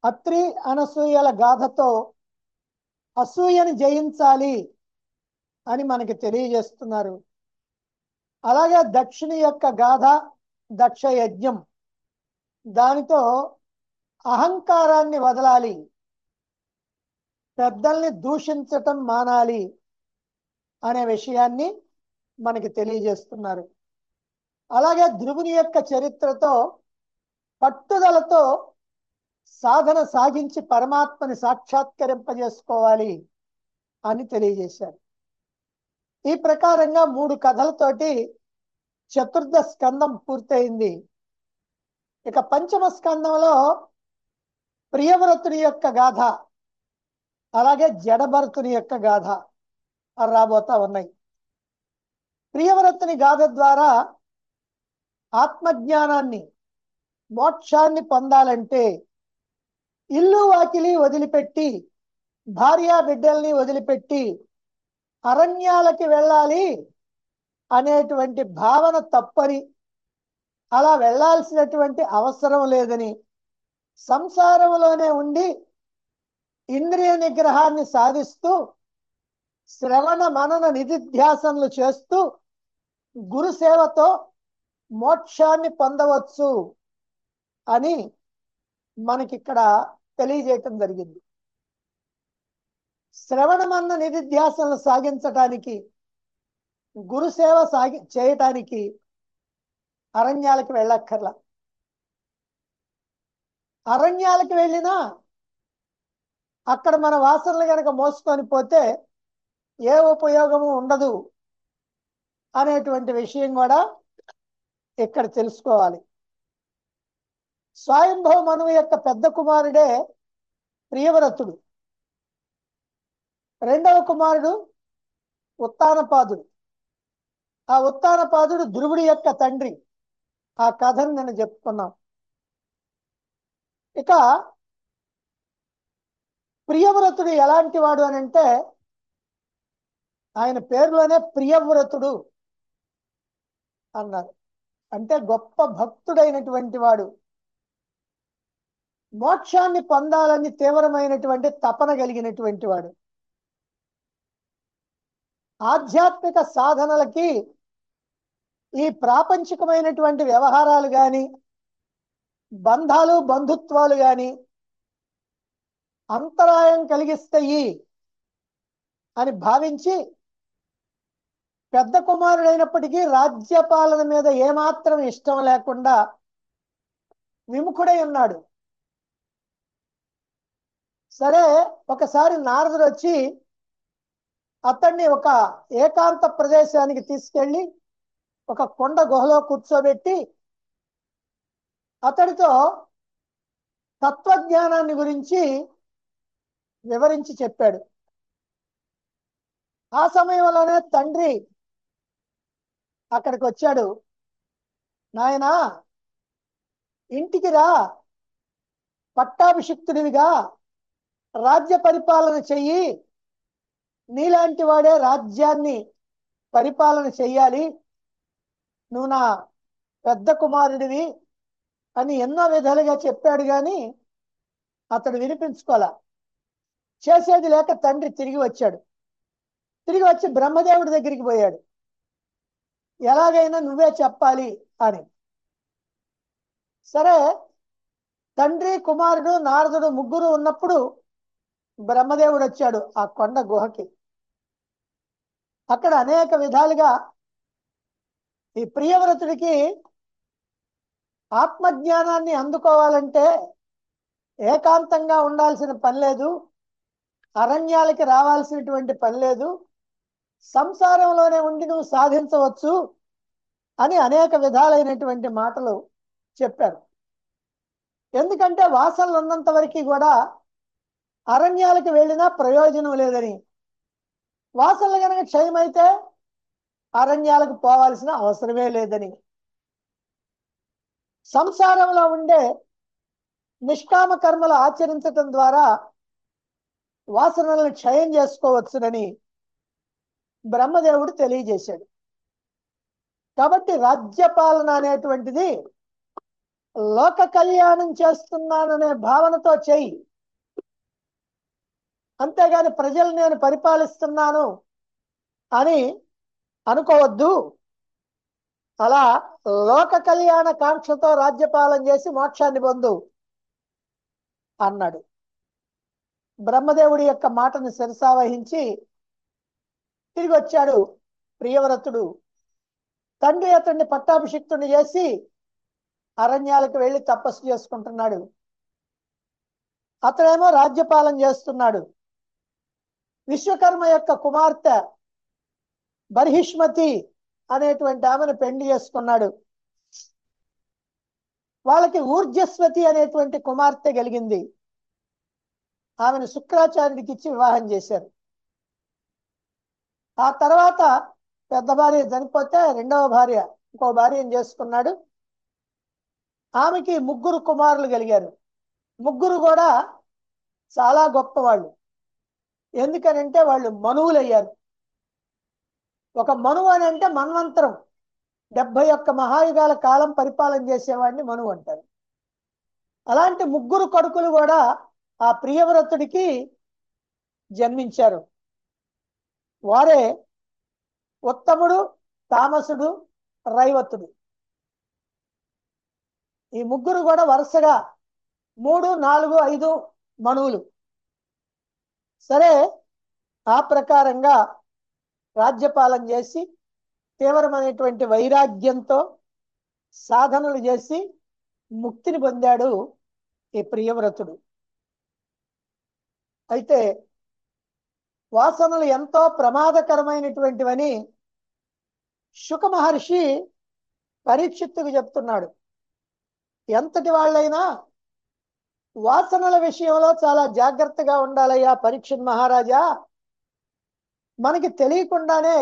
అత్రి అనసూయల గాథతో అసూయని జయించాలి అని మనకి తెలియజేస్తున్నారు అలాగే దక్షిణి యొక్క గాథ దక్ష యజ్ఞం దానితో అహంకారాన్ని వదలాలి పెద్దల్ని దూషించటం మానాలి అనే విషయాన్ని మనకి తెలియజేస్తున్నారు అలాగే ధ్రువుని యొక్క చరిత్రతో పట్టుదలతో సాధన సాగించి పరమాత్మని సాక్షాత్కరింపజేసుకోవాలి అని తెలియజేశారు ఈ ప్రకారంగా మూడు కథలతోటి చతుర్థ స్కందం పూర్తయింది ఇక పంచమ స్కందంలో ప్రియవ్రతుని యొక్క గాథ అలాగే జడభరతుని యొక్క గాథ రాబోతా ఉన్నాయి ప్రియవ్రతుని గాథ ద్వారా ఆత్మజ్ఞానాన్ని మోక్షాన్ని పొందాలంటే ఇల్లు వాకిలి వదిలిపెట్టి భార్యా బిడ్డల్ని వదిలిపెట్టి అరణ్యాలకి వెళ్ళాలి అనేటువంటి భావన తప్పని అలా వెళ్ళాల్సినటువంటి అవసరం లేదని సంసారంలోనే ఉండి ఇంద్రియ నిగ్రహాన్ని సాధిస్తూ శ్రవణ మనన నిధిధ్యాసనలు చేస్తూ గురు సేవతో మోక్షాన్ని పొందవచ్చు అని మనకిక్కడ తెలియజేయటం జరిగింది శ్రవణమన్న నిధిధ్యాసనలు సాగించటానికి గురు సేవ సాగి చేయటానికి అరణ్యాలకు వెళ్ళక్కర్లా అరణ్యాలకు వెళ్ళినా అక్కడ మన వాసనలు కనుక మోసుకొని పోతే ఏ ఉపయోగము ఉండదు అనేటువంటి విషయం కూడా ఇక్కడ తెలుసుకోవాలి స్వయంభవ మనువు యొక్క పెద్ద కుమారుడే ప్రియవ్రతుడు రెండవ కుమారుడు ఉత్తానపాదుడు ఆ ఉత్తానపాదుడు ధ్రువుడి యొక్క తండ్రి ఆ కథను నేను చెప్పుకున్నాం ఇక ప్రియవ్రతుడు ఎలాంటి వాడు అని అంటే ఆయన పేరులోనే ప్రియవ్రతుడు అన్నారు అంటే గొప్ప భక్తుడైనటువంటి వాడు మోక్షాన్ని పొందాలని తీవ్రమైనటువంటి తపన కలిగినటువంటి వాడు ఆధ్యాత్మిక సాధనలకి ఈ ప్రాపంచికమైనటువంటి వ్యవహారాలు కానీ బంధాలు బంధుత్వాలు కానీ అంతరాయం కలిగిస్తాయి అని భావించి పెద్ద కుమారుడైనప్పటికీ రాజ్యపాలన మీద ఏమాత్రం ఇష్టం లేకుండా విముఖుడై ఉన్నాడు సరే ఒకసారి నారదుడు వచ్చి అతన్ని ఒక ఏకాంత ప్రదేశానికి తీసుకెళ్ళి ఒక కొండ గుహలో కూర్చోబెట్టి అతడితో తత్వజ్ఞానాన్ని గురించి వివరించి చెప్పాడు ఆ సమయంలోనే తండ్రి అక్కడికి వచ్చాడు నాయనా ఇంటికి రా పట్టాభిషిక్తుడివిగా రాజ్య పరిపాలన చెయ్యి నీలాంటి వాడే రాజ్యాన్ని పరిపాలన చెయ్యాలి నువ్వు నా పెద్ద కుమారుడివి అని ఎన్నో విధాలుగా చెప్పాడు కానీ అతడు వినిపించుకోలే చేసేది లేక తండ్రి తిరిగి వచ్చాడు తిరిగి వచ్చి బ్రహ్మదేవుడి దగ్గరికి పోయాడు ఎలాగైనా నువ్వే చెప్పాలి అని సరే తండ్రి కుమారుడు నారదుడు ముగ్గురు ఉన్నప్పుడు బ్రహ్మదేవుడు వచ్చాడు ఆ కొండ గుహకి అక్కడ అనేక విధాలుగా ఈ ప్రియవ్రతుడికి ఆత్మజ్ఞానాన్ని అందుకోవాలంటే ఏకాంతంగా ఉండాల్సిన పని లేదు అరణ్యాలకి రావాల్సినటువంటి పని లేదు సంసారంలోనే ఉండి నువ్వు సాధించవచ్చు అని అనేక విధాలైనటువంటి మాటలు చెప్పారు ఎందుకంటే వాసనలు ఉన్నంత వరకు కూడా అరణ్యాలకు వెళ్ళినా ప్రయోజనం లేదని వాసనలు కనుక క్షయమైతే అరణ్యాలకు పోవాల్సిన అవసరమే లేదని సంసారంలో ఉండే నిష్కామ కర్మలు ఆచరించటం ద్వారా వాసనలను క్షయం చేసుకోవచ్చునని బ్రహ్మదేవుడు తెలియజేశాడు కాబట్టి రాజ్యపాలన అనేటువంటిది లోక కళ్యాణం చేస్తున్నాననే భావనతో చెయ్యి అంతేగాని ప్రజలు నేను పరిపాలిస్తున్నాను అని అనుకోవద్దు అలా లోక కళ్యాణ కాంక్షతో రాజ్యపాలన చేసి మోక్షాన్ని పొందు అన్నాడు బ్రహ్మదేవుడి యొక్క మాటను శిరసావహించి తిరిగి వచ్చాడు ప్రియవ్రతుడు తండ్రి అతన్ని పట్టాభిషిక్తుని చేసి అరణ్యాలకు వెళ్ళి తపస్సు చేసుకుంటున్నాడు అతడేమో రాజ్యపాలన చేస్తున్నాడు విశ్వకర్మ యొక్క కుమార్తె బర్హిష్మతి అనేటువంటి ఆమెను పెళ్లి చేసుకున్నాడు వాళ్ళకి ఊర్జస్వతి అనేటువంటి కుమార్తె కలిగింది ఆమెను శుక్రాచార్యుడికి ఇచ్చి వివాహం చేశారు ఆ తర్వాత పెద్ద భార్య చనిపోతే రెండవ భార్య ఇంకో భార్యను చేసుకున్నాడు ఆమెకి ముగ్గురు కుమారులు కలిగారు ముగ్గురు కూడా చాలా గొప్పవాళ్ళు ఎందుకనంటే వాళ్ళు మనువులయ్యారు ఒక మనువు అని అంటే మన్వంతరం డెబ్బై ఒక్క మహాయుగాల కాలం పరిపాలన చేసేవాడిని మనువు అంటారు అలాంటి ముగ్గురు కొడుకులు కూడా ఆ ప్రియవ్రతుడికి జన్మించారు వారే ఉత్తముడు తామసుడు రైవతుడు ఈ ముగ్గురు కూడా వరుసగా మూడు నాలుగు ఐదు మనువులు సరే ఆ ప్రకారంగా రాజ్యపాలన చేసి తీవ్రమైనటువంటి వైరాగ్యంతో సాధనలు చేసి ముక్తిని పొందాడు ఈ ప్రియవ్రతుడు అయితే వాసనలు ఎంతో ప్రమాదకరమైనటువంటివని శుక మహర్షి పరీక్షిత్తుకు చెప్తున్నాడు ఎంతటి వాళ్ళైనా వాసనల విషయంలో చాలా జాగ్రత్తగా ఉండాలయ్యా పరీక్షిత్ మహారాజా మనకి తెలియకుండానే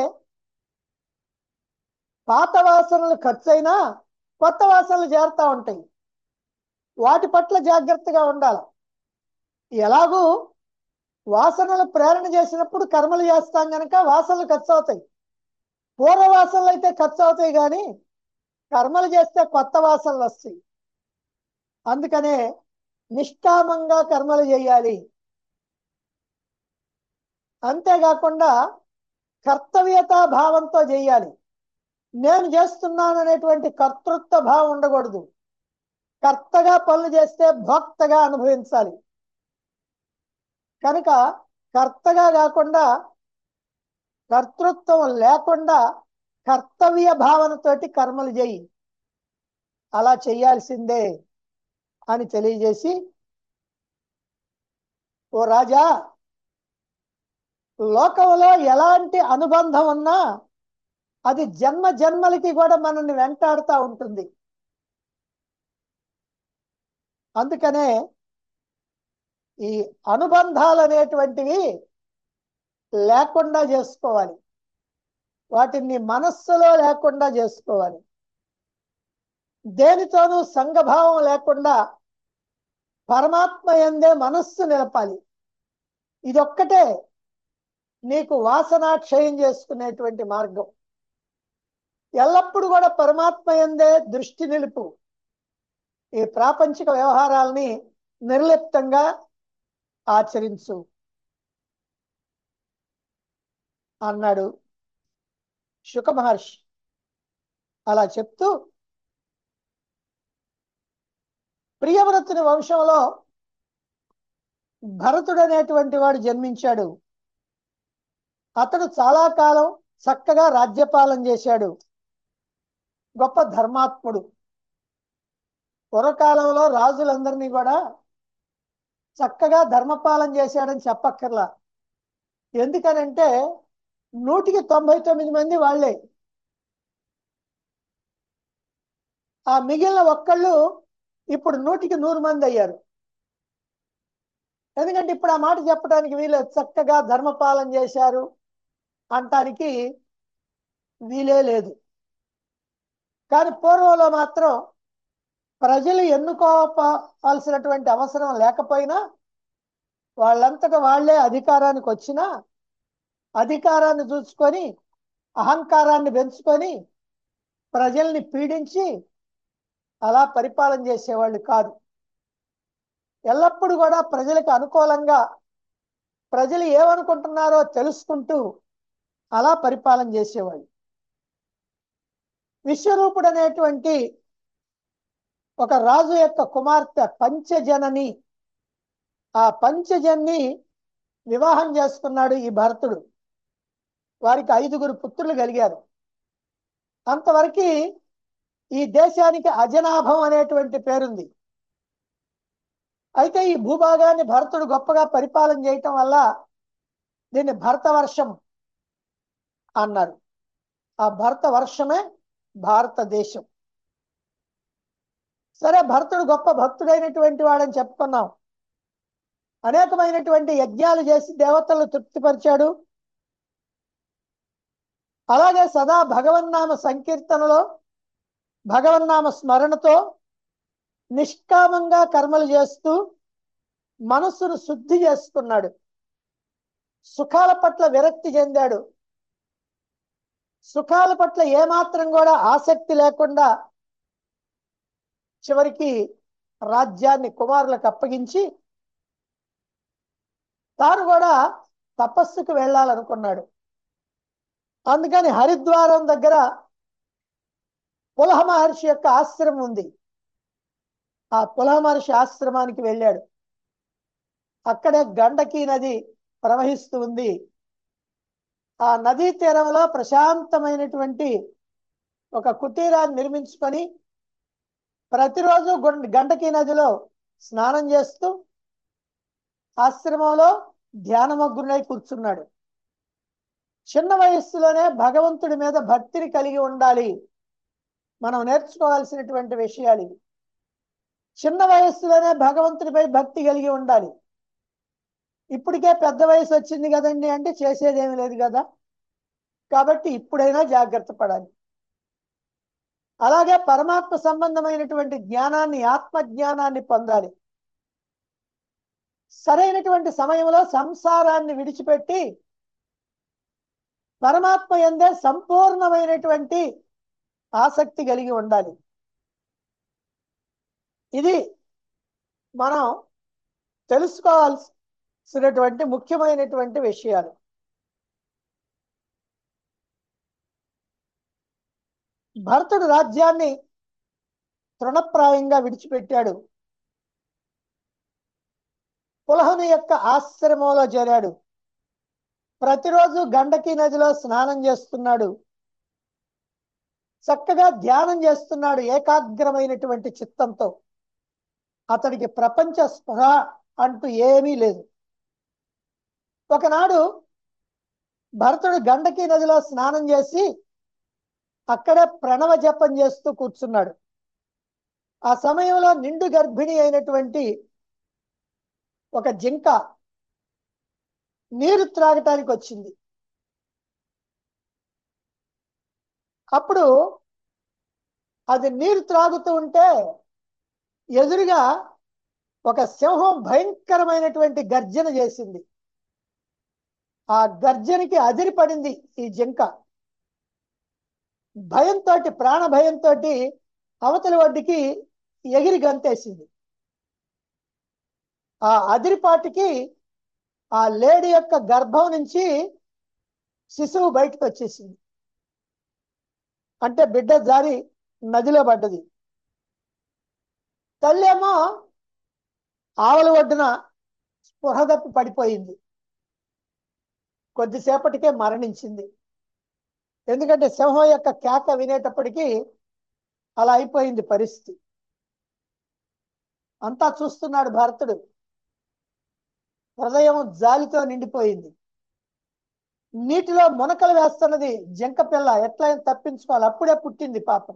పాత వాసనలు ఖర్చయినా కొత్త వాసనలు చేరుతా ఉంటాయి వాటి పట్ల జాగ్రత్తగా ఉండాలి ఎలాగూ వాసనలు ప్రేరణ చేసినప్పుడు కర్మలు చేస్తాం గనక వాసనలు ఖర్చు అవుతాయి పూర్వ వాసనలు అయితే ఖర్చు అవుతాయి కానీ కర్మలు చేస్తే కొత్త వాసనలు వస్తాయి అందుకనే నిష్కామంగా కర్మలు చేయాలి అంతేకాకుండా కర్తవ్యతా భావంతో చేయాలి నేను చేస్తున్నాను అనేటువంటి కర్తృత్వ భావం ఉండకూడదు కర్తగా పనులు చేస్తే భోక్తగా అనుభవించాలి కనుక కర్తగా కాకుండా కర్తృత్వం లేకుండా కర్తవ్య భావనతోటి కర్మలు చేయి అలా చేయాల్సిందే అని తెలియజేసి ఓ రాజా లోకంలో ఎలాంటి అనుబంధం ఉన్నా అది జన్మ జన్మలకి కూడా మనల్ని వెంటాడుతూ ఉంటుంది అందుకనే ఈ అనుబంధాలు అనేటువంటివి లేకుండా చేసుకోవాలి వాటిని మనస్సులో లేకుండా చేసుకోవాలి దేనితోనూ సంఘభావం లేకుండా పరమాత్మ ఎందే మనస్సు నిలపాలి ఇదొక్కటే నీకు వాసనాక్షయం చేసుకునేటువంటి మార్గం ఎల్లప్పుడూ కూడా పరమాత్మ ఎందే దృష్టి నిలుపు ఈ ప్రాపంచిక వ్యవహారాలని నిర్లిప్తంగా ఆచరించు అన్నాడు శుక మహర్షి అలా చెప్తూ ప్రియవ్రతుని వంశంలో భరతుడు అనేటువంటి వాడు జన్మించాడు అతడు చాలా కాలం చక్కగా రాజ్యపాలన చేశాడు గొప్ప ధర్మాత్ముడు పూర్వకాలంలో రాజులందరినీ కూడా చక్కగా ధర్మపాలన చేశాడని చెప్పక్కర్లా ఎందుకనంటే నూటికి తొంభై తొమ్మిది మంది వాళ్ళే ఆ మిగిలిన ఒక్కళ్ళు ఇప్పుడు నూటికి నూరు మంది అయ్యారు ఎందుకంటే ఇప్పుడు ఆ మాట చెప్పడానికి వీళ్ళు చక్కగా ధర్మపాలన చేశారు అంటానికి వీలే లేదు కానీ పూర్వంలో మాత్రం ప్రజలు ఎన్నుకోవాల్సినటువంటి అవసరం లేకపోయినా వాళ్ళంతటా వాళ్లే అధికారానికి వచ్చినా అధికారాన్ని చూసుకొని అహంకారాన్ని పెంచుకొని ప్రజల్ని పీడించి అలా పరిపాలన చేసేవాళ్ళు కాదు ఎల్లప్పుడూ కూడా ప్రజలకు అనుకూలంగా ప్రజలు ఏమనుకుంటున్నారో తెలుసుకుంటూ అలా పరిపాలన చేసేవాళ్ళు విశ్వరూపుడు అనేటువంటి ఒక రాజు యొక్క కుమార్తె పంచజనని ఆ పంచజన్ని వివాహం చేసుకున్నాడు ఈ భరతుడు వారికి ఐదుగురు పుత్రులు కలిగారు అంతవరకు ఈ దేశానికి అజనాభం అనేటువంటి పేరుంది అయితే ఈ భూభాగాన్ని భరతుడు గొప్పగా పరిపాలన చేయటం వల్ల దీన్ని భరతవర్షం అన్నారు ఆ భరత వర్షమే భారతదేశం సరే భరతుడు గొప్ప భక్తుడైనటువంటి వాడని చెప్పుకున్నాం అనేకమైనటువంటి యజ్ఞాలు చేసి దేవతలను తృప్తిపరిచాడు అలాగే సదా భగవన్నామ సంకీర్తనలో భగవన్నామ స్మరణతో నిష్కామంగా కర్మలు చేస్తూ మనస్సును శుద్ధి చేసుకున్నాడు సుఖాల పట్ల విరక్తి చెందాడు సుఖాల పట్ల ఏమాత్రం కూడా ఆసక్తి లేకుండా చివరికి రాజ్యాన్ని కుమారులకు అప్పగించి తాను కూడా తపస్సుకు వెళ్ళాలనుకున్నాడు అందుకని హరిద్వారం దగ్గర పులహ మహర్షి యొక్క ఆశ్రమం ఉంది ఆ పులహ మహర్షి ఆశ్రమానికి వెళ్ళాడు అక్కడే గండకీ నది ప్రవహిస్తూ ఉంది ఆ నదీ తీరంలో ప్రశాంతమైనటువంటి ఒక కుటీరాన్ని నిర్మించుకొని ప్రతిరోజు గుం- గండకీ నదిలో స్నానం చేస్తూ ఆశ్రమంలో ధ్యానమగ్నుడై కూర్చున్నాడు చిన్న వయస్సులోనే భగవంతుడి మీద భక్తిని కలిగి ఉండాలి మనం నేర్చుకోవాల్సినటువంటి విషయాలు ఇవి చిన్న వయస్సులోనే భగవంతుడిపై భక్తి కలిగి ఉండాలి ఇప్పటికే పెద్ద వయసు వచ్చింది కదండి అంటే చేసేదేమీ లేదు కదా కాబట్టి ఇప్పుడైనా జాగ్రత్త పడాలి అలాగే పరమాత్మ సంబంధమైనటువంటి జ్ఞానాన్ని ఆత్మ జ్ఞానాన్ని పొందాలి సరైనటువంటి సమయంలో సంసారాన్ని విడిచిపెట్టి పరమాత్మ ఎందే సంపూర్ణమైనటువంటి ఆసక్తి కలిగి ఉండాలి ఇది మనం తెలుసుకోవాల్సినటువంటి ముఖ్యమైనటువంటి విషయాలు భరతుడు రాజ్యాన్ని తృణప్రాయంగా విడిచిపెట్టాడు పులహుని యొక్క ఆశ్రమంలో చేరాడు ప్రతిరోజు గండకీ నదిలో స్నానం చేస్తున్నాడు చక్కగా ధ్యానం చేస్తున్నాడు ఏకాగ్రమైనటువంటి చిత్తంతో అతడికి ప్రపంచ స్పృహ అంటూ ఏమీ లేదు ఒకనాడు భరతుడు గండకీ నదిలో స్నానం చేసి అక్కడే ప్రణవ జపం చేస్తూ కూర్చున్నాడు ఆ సమయంలో నిండు గర్భిణి అయినటువంటి ఒక జింక నీరు త్రాగటానికి వచ్చింది అప్పుడు అది నీరు త్రాగుతూ ఉంటే ఎదురుగా ఒక సింహం భయంకరమైనటువంటి గర్జన చేసింది ఆ గర్జనకి అదిరిపడింది ఈ జింక భయంతో ప్రాణ భయంతో అవతలి ఒడ్డుకి ఎగిరి గంతేసింది ఆ అదిరిపాటికి ఆ లేడీ యొక్క గర్భం నుంచి శిశువు బయటకు వచ్చేసింది అంటే బిడ్డ జారి నదిలో పడ్డది తల్లేమో ఆవల ఒడ్డున స్పృహ తప్పి పడిపోయింది కొద్దిసేపటికే మరణించింది ఎందుకంటే సింహం యొక్క కేక వినేటప్పటికీ అలా అయిపోయింది పరిస్థితి అంతా చూస్తున్నాడు భరతుడు హృదయం జాలితో నిండిపోయింది నీటిలో మునకలు వేస్తున్నది జింక పిల్ల ఎట్లయినా తప్పించుకోవాలి అప్పుడే పుట్టింది పాపం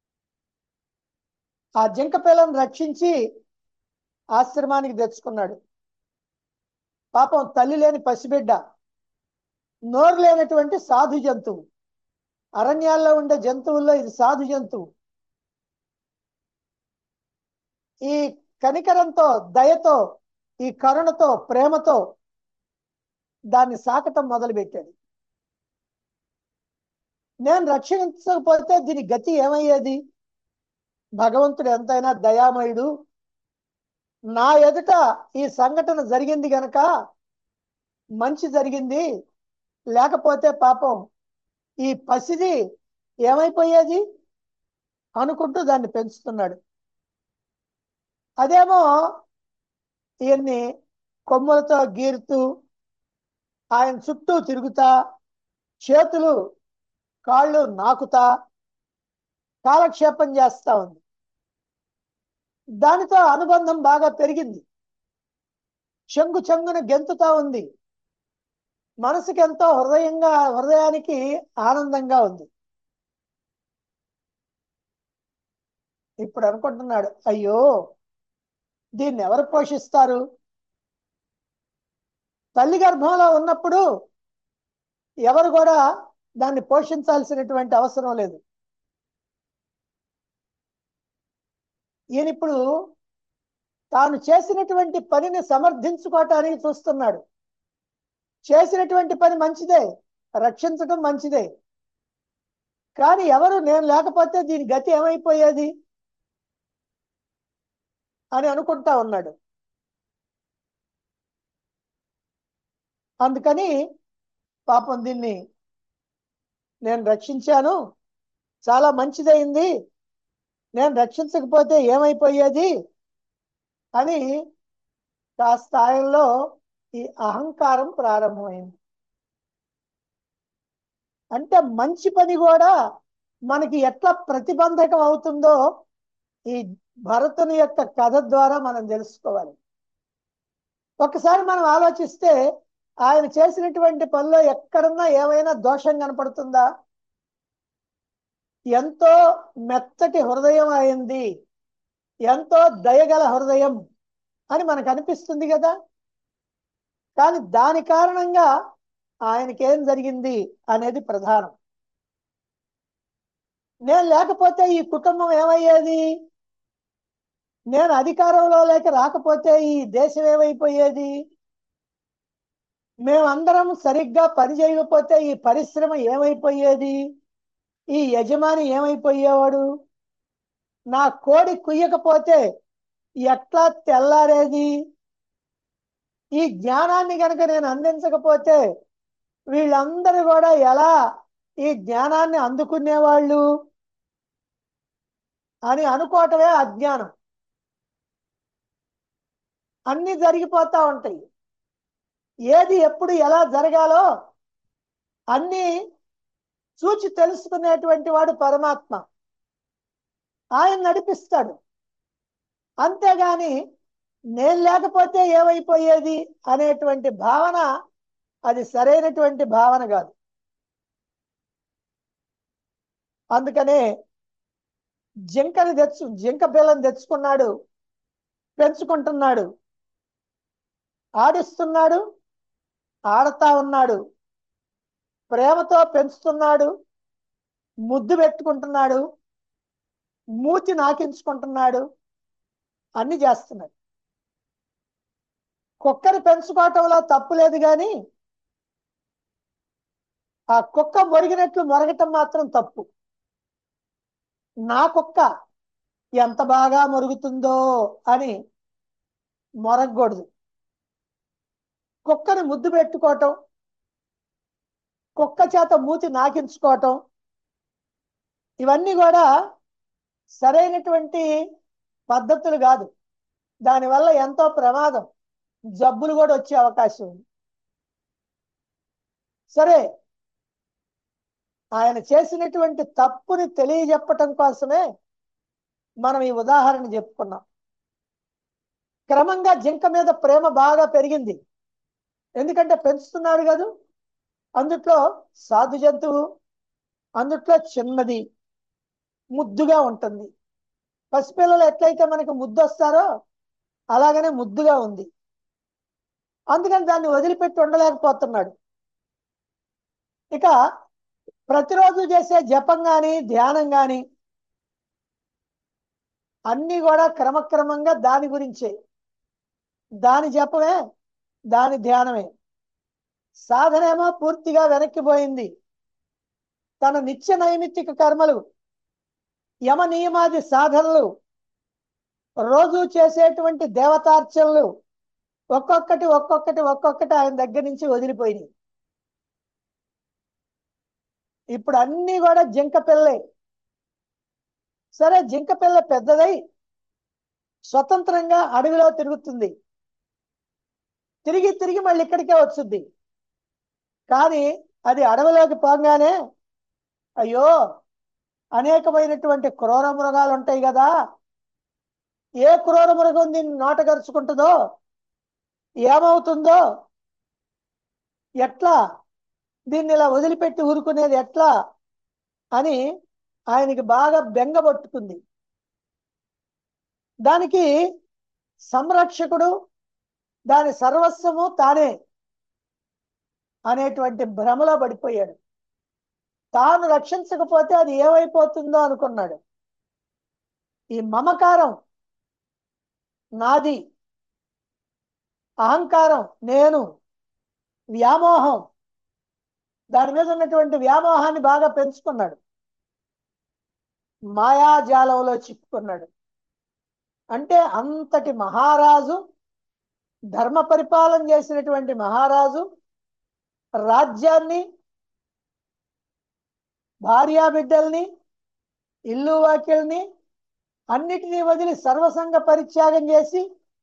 ఆ జింక పిల్లను రక్షించి ఆశ్రమానికి తెచ్చుకున్నాడు పాపం తల్లి లేని పసిబిడ్డ నోరు లేనటువంటి సాధు జంతువు అరణ్యాల్లో ఉండే జంతువుల్లో ఇది సాధు జంతువు ఈ కనికరంతో దయతో ఈ కరుణతో ప్రేమతో దాన్ని సాకటం మొదలుపెట్టాడు నేను రక్షించకపోతే దీని గతి ఏమయ్యేది భగవంతుడు ఎంతైనా దయామయుడు నా ఎదుట ఈ సంఘటన జరిగింది గనక మంచి జరిగింది లేకపోతే పాపం ఈ పసిది ఏమైపోయేది అనుకుంటూ దాన్ని పెంచుతున్నాడు అదేమో ఈయన్ని కొమ్ములతో గీరుతూ ఆయన చుట్టూ తిరుగుతా చేతులు కాళ్ళు నాకుతా కాలక్షేపం చేస్తా ఉంది దానితో అనుబంధం బాగా పెరిగింది చెంగు చెంగున గెంతుతా ఉంది మనసుకి ఎంతో హృదయంగా హృదయానికి ఆనందంగా ఉంది ఇప్పుడు అనుకుంటున్నాడు అయ్యో దీన్ని ఎవరు పోషిస్తారు తల్లి గర్భంలో ఉన్నప్పుడు ఎవరు కూడా దాన్ని పోషించాల్సినటువంటి అవసరం లేదు ఈయన ఇప్పుడు తాను చేసినటువంటి పనిని సమర్థించుకోవటానికి చూస్తున్నాడు చేసినటువంటి పని మంచిదే రక్షించడం మంచిదే కానీ ఎవరు నేను లేకపోతే దీని గతి ఏమైపోయేది అని అనుకుంటా ఉన్నాడు అందుకని పాపం దీన్ని నేను రక్షించాను చాలా మంచిదైంది నేను రక్షించకపోతే ఏమైపోయేది అని కాస్త ఆయనలో ఈ అహంకారం ప్రారంభమైంది అంటే మంచి పని కూడా మనకి ఎట్లా ప్రతిబంధకం అవుతుందో ఈ భరతుని యొక్క కథ ద్వారా మనం తెలుసుకోవాలి ఒకసారి మనం ఆలోచిస్తే ఆయన చేసినటువంటి పనిలో ఎక్కడన్నా ఏమైనా దోషం కనపడుతుందా ఎంతో మెత్తటి హృదయం అయింది ఎంతో దయగల హృదయం అని మనకు అనిపిస్తుంది కదా కానీ దాని కారణంగా ఆయనకేం జరిగింది అనేది ప్రధానం నేను లేకపోతే ఈ కుటుంబం ఏమయ్యేది నేను అధికారంలో లేక రాకపోతే ఈ దేశం ఏమైపోయేది మేమందరం సరిగ్గా పని చేయకపోతే ఈ పరిశ్రమ ఏమైపోయేది ఈ యజమాని ఏమైపోయేవాడు నా కోడి కుయ్యకపోతే ఎట్లా తెల్లారేది ఈ జ్ఞానాన్ని కనుక నేను అందించకపోతే వీళ్ళందరూ కూడా ఎలా ఈ జ్ఞానాన్ని అందుకునేవాళ్ళు అని అనుకోవటమే అజ్ఞానం అన్ని జరిగిపోతా ఉంటాయి ఏది ఎప్పుడు ఎలా జరగాలో అన్ని చూచి తెలుసుకునేటువంటి వాడు పరమాత్మ ఆయన నడిపిస్తాడు అంతేగాని నేను లేకపోతే ఏమైపోయేది అనేటువంటి భావన అది సరైనటువంటి భావన కాదు అందుకనే జింకని తెచ్చు జింక పిల్లని తెచ్చుకున్నాడు పెంచుకుంటున్నాడు ఆడిస్తున్నాడు ఆడతా ఉన్నాడు ప్రేమతో పెంచుతున్నాడు ముద్దు పెట్టుకుంటున్నాడు మూతి నాకించుకుంటున్నాడు అన్ని చేస్తున్నాడు కుక్కని పెంచుకోవటంలో తప్పు లేదు కానీ ఆ కుక్క మొరిగినట్లు మొరగటం మాత్రం తప్పు నా కుక్క ఎంత బాగా మొరుగుతుందో అని మొరగకూడదు కుక్కని ముద్దు పెట్టుకోవటం కుక్క చేత మూతి నాకించుకోవటం ఇవన్నీ కూడా సరైనటువంటి పద్ధతులు కాదు దానివల్ల ఎంతో ప్రమాదం జబ్బులు కూడా వచ్చే అవకాశం ఉంది సరే ఆయన చేసినటువంటి తప్పుని తెలియజెప్పటం కోసమే మనం ఈ ఉదాహరణ చెప్పుకున్నాం క్రమంగా జింక మీద ప్రేమ బాగా పెరిగింది ఎందుకంటే పెంచుతున్నాడు కదా అందుట్లో సాధు జంతువు అందుట్లో చిన్నది ముద్దుగా ఉంటుంది పసిపిల్లలు ఎట్లయితే మనకి ముద్దు వస్తారో అలాగనే ముద్దుగా ఉంది అందుకని దాన్ని వదిలిపెట్టి ఉండలేకపోతున్నాడు ఇక ప్రతిరోజు చేసే జపం కానీ ధ్యానం కానీ అన్నీ కూడా క్రమక్రమంగా దాని గురించే దాని జపమే దాని ధ్యానమే సాధనేమో పూర్తిగా వెనక్కిపోయింది తన నిత్య నైమిత్తిక కర్మలు యమ నియమాది సాధనలు రోజు చేసేటువంటి దేవతార్చనలు ఒక్కొక్కటి ఒక్కొక్కటి ఒక్కొక్కటి ఆయన దగ్గర నుంచి వదిలిపోయినాయి ఇప్పుడు అన్నీ కూడా జింక పిల్లే సరే జింక పిల్ల పెద్దదై స్వతంత్రంగా అడవిలో తిరుగుతుంది తిరిగి తిరిగి మళ్ళీ ఇక్కడికే వచ్చుద్ది కానీ అది అడవిలోకి పోగానే అయ్యో అనేకమైనటువంటి క్రూర మృగాలు ఉంటాయి కదా ఏ క్రూర మృగం దీన్ని నోటగరుచుకుంటుందో ఏమవుతుందో ఎట్లా దీన్ని ఇలా వదిలిపెట్టి ఊరుకునేది ఎట్లా అని ఆయనకి బాగా బెంగబట్టుకుంది దానికి సంరక్షకుడు దాని సర్వస్వము తానే అనేటువంటి భ్రమలో పడిపోయాడు తాను రక్షించకపోతే అది ఏమైపోతుందో అనుకున్నాడు ఈ మమకారం నాది అహంకారం నేను వ్యామోహం దాని మీద ఉన్నటువంటి వ్యామోహాన్ని బాగా పెంచుకున్నాడు మాయాజాలంలో చిక్కుకున్నాడు అంటే అంతటి మహారాజు ధర్మ పరిపాలన చేసినటువంటి మహారాజు రాజ్యాన్ని భార్యా బిడ్డల్ని ఇల్లు వాకిల్ని అన్నిటినీ వదిలి సర్వసంగ పరిత్యాగం చేసి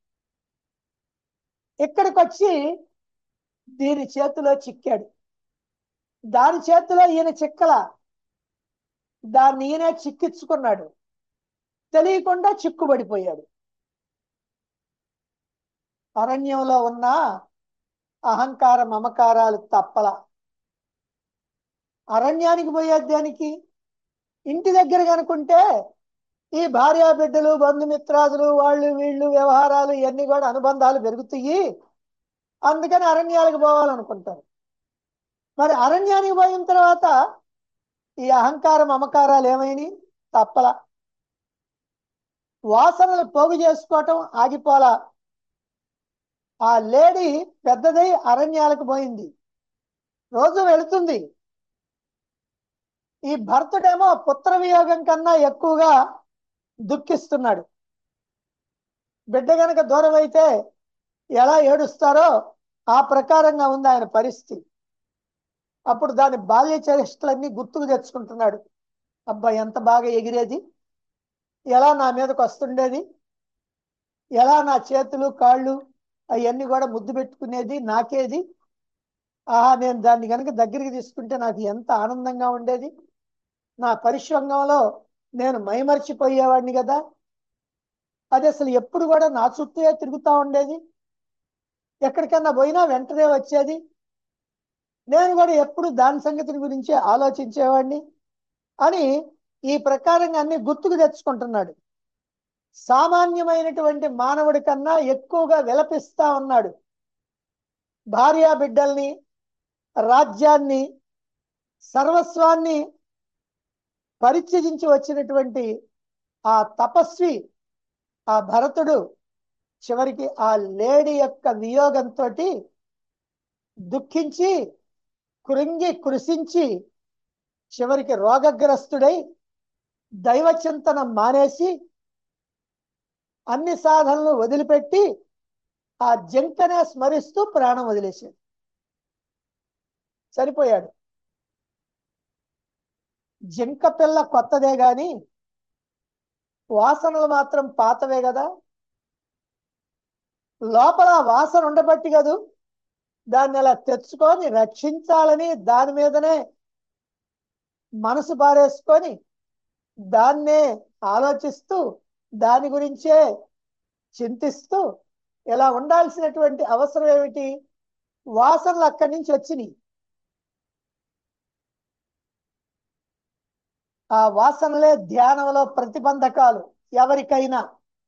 ఇక్కడికి వచ్చి దీని చేతిలో చిక్కాడు దాని చేతిలో ఈయన చిక్కల దాన్ని ఈయనే చిక్కించుకున్నాడు తెలియకుండా చిక్కుబడిపోయాడు అరణ్యంలో ఉన్న అహంకార మమకారాలు తప్పల అరణ్యానికి పోయేది దానికి ఇంటి దగ్గర కనుకుంటే ఈ భార్యా బిడ్డలు బంధుమిత్రాదులు వాళ్ళు వీళ్ళు వ్యవహారాలు ఇవన్నీ కూడా అనుబంధాలు పెరుగుతాయి అందుకని అరణ్యాలకు పోవాలనుకుంటారు మరి అరణ్యానికి పోయిన తర్వాత ఈ అహంకార మమకారాలు ఏమైనాయి తప్పల వాసనలు పోగు చేసుకోవటం ఆగిపోలా ఆ లేడీ పెద్దదై అరణ్యాలకు పోయింది రోజు వెళుతుంది ఈ భర్తుడేమో పుత్ర వియోగం కన్నా ఎక్కువగా దుఃఖిస్తున్నాడు బిడ్డ గనక దూరం అయితే ఎలా ఏడుస్తారో ఆ ప్రకారంగా ఉంది ఆయన పరిస్థితి అప్పుడు దాని బాల్య చరిష్టలన్నీ గుర్తుకు తెచ్చుకుంటున్నాడు అబ్బా ఎంత బాగా ఎగిరేది ఎలా నా మీదకి వస్తుండేది ఎలా నా చేతులు కాళ్ళు అవన్నీ కూడా ముద్దు పెట్టుకునేది నాకేది ఆహా నేను దాన్ని కనుక దగ్గరికి తీసుకుంటే నాకు ఎంత ఆనందంగా ఉండేది నా పరిశ్వంగంలో నేను మైమర్చిపోయేవాడిని కదా అది అసలు ఎప్పుడు కూడా నా చుట్టూ తిరుగుతూ ఉండేది ఎక్కడికన్నా పోయినా వెంటనే వచ్చేది నేను కూడా ఎప్పుడు దాని సంగతిని గురించి ఆలోచించేవాడిని అని ఈ ప్రకారంగా అన్ని గుర్తుకు తెచ్చుకుంటున్నాడు సామాన్యమైనటువంటి మానవుడి కన్నా ఎక్కువగా విలపిస్తా ఉన్నాడు భార్యా బిడ్డల్ని రాజ్యాన్ని సర్వస్వాన్ని పరిత్యజించి వచ్చినటువంటి ఆ తపస్వి ఆ భరతుడు చివరికి ఆ లేడీ యొక్క వియోగంతో దుఃఖించి కృంగి కృషించి చివరికి రోగగ్రస్తుడై దైవచింతనం మానేసి అన్ని సాధనలు వదిలిపెట్టి ఆ జంకనే స్మరిస్తూ ప్రాణం వదిలేశాడు చనిపోయాడు జింక పిల్ల కొత్తదే గాని వాసనలు మాత్రం పాతవే కదా లోపల వాసన ఉండబట్టి కదూ దాన్ని అలా తెచ్చుకొని రక్షించాలని దాని మీదనే మనసు పారేసుకొని దాన్నే ఆలోచిస్తూ దాని గురించే చింతిస్తూ ఇలా ఉండాల్సినటువంటి అవసరం ఏమిటి వాసనలు అక్కడి నుంచి వచ్చినాయి ఆ వాసనలే ధ్యానంలో ప్రతిబంధకాలు ఎవరికైనా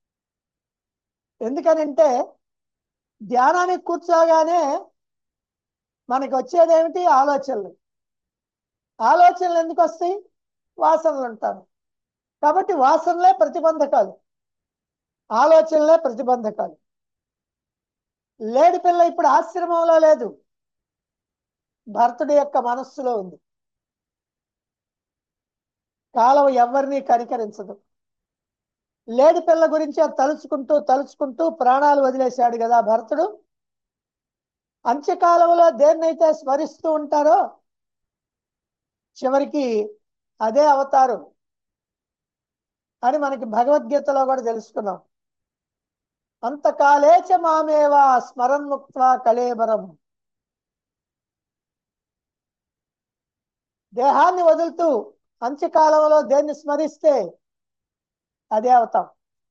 ఎందుకనంటే ధ్యానానికి కూర్చోగానే మనకి వచ్చేది ఏమిటి ఆలోచనలు ఆలోచనలు ఎందుకు వస్తాయి వాసనలు ఉంటాను కాబట్టి వాసనలే ప్రతిబంధకాలు ఆలోచనలే ప్రతిబంధకాలు లేడి పిల్ల ఇప్పుడు ఆశ్రమంలో లేదు భర్తుడి యొక్క మనస్సులో ఉంది కాలం ఎవరిని కనికరించదు లేడి పిల్ల గురించి అది తలుచుకుంటూ తలుచుకుంటూ ప్రాణాలు వదిలేశాడు కదా భరతుడు అంత్యకాలంలో దేన్నైతే స్మరిస్తూ ఉంటారో చివరికి అదే అవతారం అని మనకి భగవద్గీతలో కూడా తెలుసుకున్నాం అంతకాలేచ మామేవా స్మరన్ముక్త కళేబరం దేహాన్ని వదులుతూ అంత్యకాలంలో దేన్ని స్మరిస్తే అదే అవుతాం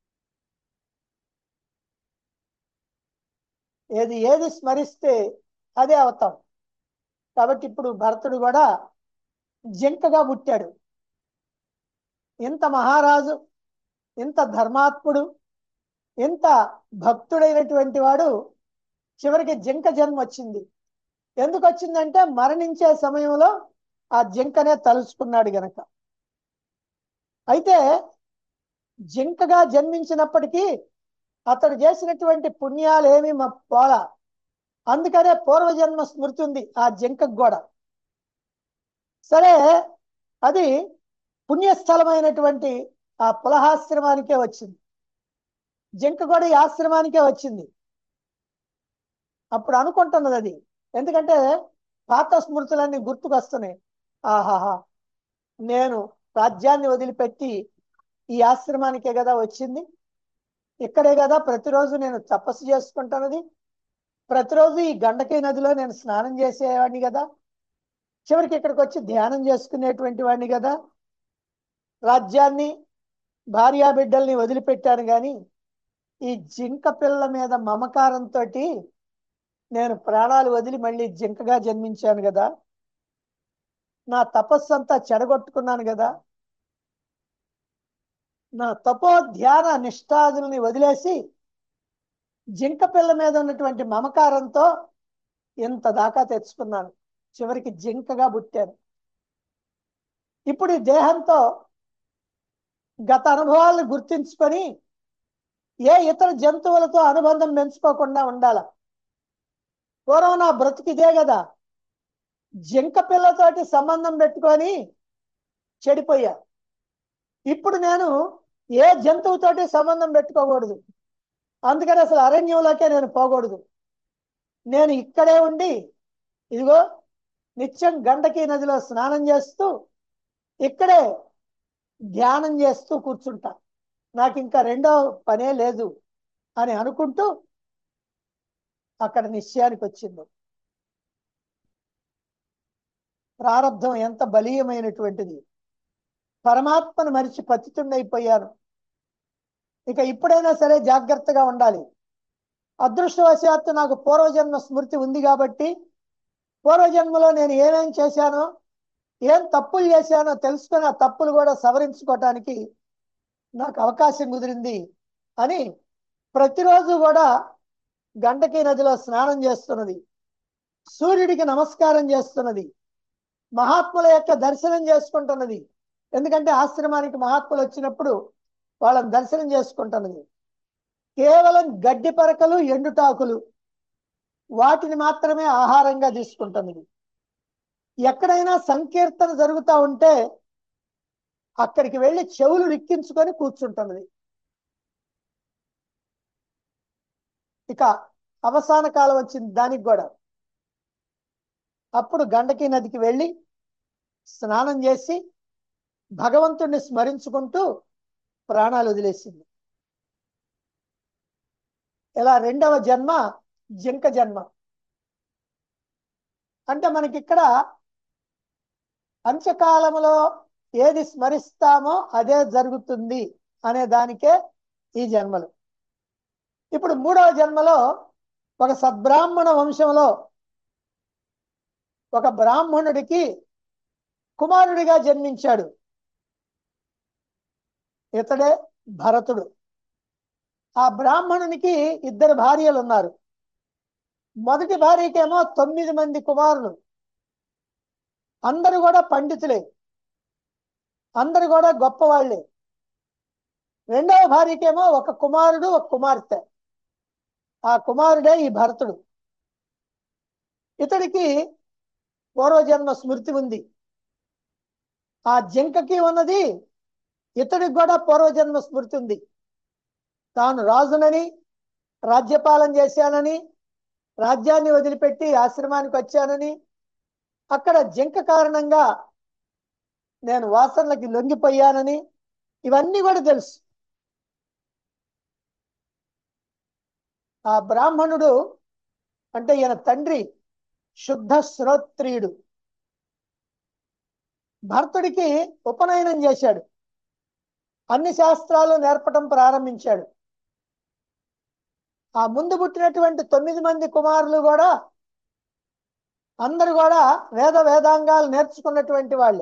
ఏది ఏది స్మరిస్తే అదే అవుతాం కాబట్టి ఇప్పుడు భరతుడు కూడా జింకగా పుట్టాడు ఇంత మహారాజు ఇంత ధర్మాత్ముడు ఇంత భక్తుడైనటువంటి వాడు చివరికి జింక జన్మ వచ్చింది ఎందుకు వచ్చిందంటే మరణించే సమయంలో ఆ జింకనే తలుచుకున్నాడు గనక అయితే జింకగా జన్మించినప్పటికీ అతడు చేసినటువంటి పుణ్యాలు ఏమి పోల అందుకనే పూర్వజన్మ స్మృతి ఉంది ఆ జింకకు కూడా సరే అది పుణ్యస్థలమైనటువంటి ఆ పులహాశ్రమానికే వచ్చింది జింక కూడా ఈ ఆశ్రమానికే వచ్చింది అప్పుడు అనుకుంటున్నది అది ఎందుకంటే పాత స్మృతులన్నీ గుర్తుకొస్తున్నాయి ఆహాహా నేను రాజ్యాన్ని వదిలిపెట్టి ఈ ఆశ్రమానికే కదా వచ్చింది ఇక్కడే కదా ప్రతిరోజు నేను తపస్సు చేసుకుంటున్నది ప్రతిరోజు ఈ గండకీ నదిలో నేను స్నానం చేసేవాడిని కదా చివరికి ఇక్కడికి వచ్చి ధ్యానం చేసుకునేటువంటి వాడిని కదా రాజ్యాన్ని భార్యా బిడ్డల్ని వదిలిపెట్టాను కానీ ఈ జింక పిల్ల మీద మమకారంతో నేను ప్రాణాలు వదిలి మళ్ళీ జింకగా జన్మించాను కదా నా తపస్సు అంతా చెడగొట్టుకున్నాను కదా నా తపో ధ్యాన నిష్ఠాదుల్ని వదిలేసి జింక పిల్ల మీద ఉన్నటువంటి మమకారంతో ఇంత దాకా తెచ్చుకున్నాను చివరికి జింకగా పుట్టాను ఇప్పుడు ఈ దేహంతో గత అనుభవాలను గుర్తించుకొని ఏ ఇతర జంతువులతో అనుబంధం పెంచుకోకుండా ఉండాల పూర్వం నా బ్రతుకిదే కదా జింక పిల్లతోటి సంబంధం పెట్టుకొని చెడిపోయా ఇప్పుడు నేను ఏ జంతువుతోటి సంబంధం పెట్టుకోకూడదు అందుకని అసలు అరణ్యంలోకే నేను పోకూడదు నేను ఇక్కడే ఉండి ఇదిగో నిత్యం గండకీ నదిలో స్నానం చేస్తూ ఇక్కడే ధ్యానం చేస్తూ కూర్చుంటా నాకు ఇంకా రెండో పనే లేదు అని అనుకుంటూ అక్కడ నిశ్చయానికి వచ్చింది ప్రారంధం ఎంత బలీయమైనటువంటిది పరమాత్మను మరిచి పతితుండైపోయాను ఇక ఇప్పుడైనా సరే జాగ్రత్తగా ఉండాలి అదృష్టవశాత్తు నాకు పూర్వజన్మ స్మృతి ఉంది కాబట్టి పూర్వజన్మలో నేను ఏమేం చేశానో ఏం తప్పులు చేశానో తెలుసుకొని ఆ తప్పులు కూడా సవరించుకోవటానికి నాకు అవకాశం కుదిరింది అని ప్రతిరోజు కూడా గంటకి నదిలో స్నానం చేస్తున్నది సూర్యుడికి నమస్కారం చేస్తున్నది మహాత్ముల యొక్క దర్శనం చేసుకుంటున్నది ఎందుకంటే ఆశ్రమానికి మహాత్ములు వచ్చినప్పుడు వాళ్ళని దర్శనం చేసుకుంటున్నది కేవలం గడ్డి పరకలు ఎండుటాకులు వాటిని మాత్రమే ఆహారంగా తీసుకుంటున్నది ఎక్కడైనా సంకీర్తన జరుగుతూ ఉంటే అక్కడికి వెళ్ళి చెవులు రిక్కించుకొని కూర్చుంటున్నది ఇక అవసాన కాలం వచ్చింది దానికి కూడా అప్పుడు గండకి నదికి వెళ్ళి స్నానం చేసి భగవంతుణ్ణి స్మరించుకుంటూ ప్రాణాలు వదిలేసింది ఇలా రెండవ జన్మ జింక జన్మ అంటే మనకి ఇక్కడ అంత్యకాలంలో ఏది స్మరిస్తామో అదే జరుగుతుంది అనే దానికే ఈ జన్మలు ఇప్పుడు మూడవ జన్మలో ఒక సద్బ్రాహ్మణ వంశంలో ఒక బ్రాహ్మణుడికి కుమారుడిగా జన్మించాడు ఇతడే భరతుడు ఆ బ్రాహ్మణునికి ఇద్దరు భార్యలు ఉన్నారు మొదటి భార్యకేమో తొమ్మిది మంది కుమారులు అందరూ కూడా పండితులే అందరు కూడా గొప్పవాళ్లే రెండవ భార్యకేమో ఒక కుమారుడు ఒక కుమార్తె ఆ కుమారుడే ఈ భరతుడు ఇతడికి పూర్వజన్మ స్మృతి ఉంది ఆ జింకకి ఉన్నది ఇతడికి కూడా పూర్వజన్మ స్మృతి ఉంది తాను రాజునని రాజ్యపాలన చేశానని రాజ్యాన్ని వదిలిపెట్టి ఆశ్రమానికి వచ్చానని అక్కడ జింక కారణంగా నేను వాసనలకి లొంగిపోయానని ఇవన్నీ కూడా తెలుసు ఆ బ్రాహ్మణుడు అంటే ఈయన తండ్రి శుద్ధ శ్రోత్రియుడు భర్తుడికి ఉపనయనం చేశాడు అన్ని శాస్త్రాలు నేర్పటం ప్రారంభించాడు ఆ ముందు పుట్టినటువంటి తొమ్మిది మంది కుమారులు కూడా అందరు కూడా వేద వేదాంగాలు నేర్చుకున్నటువంటి వాళ్ళే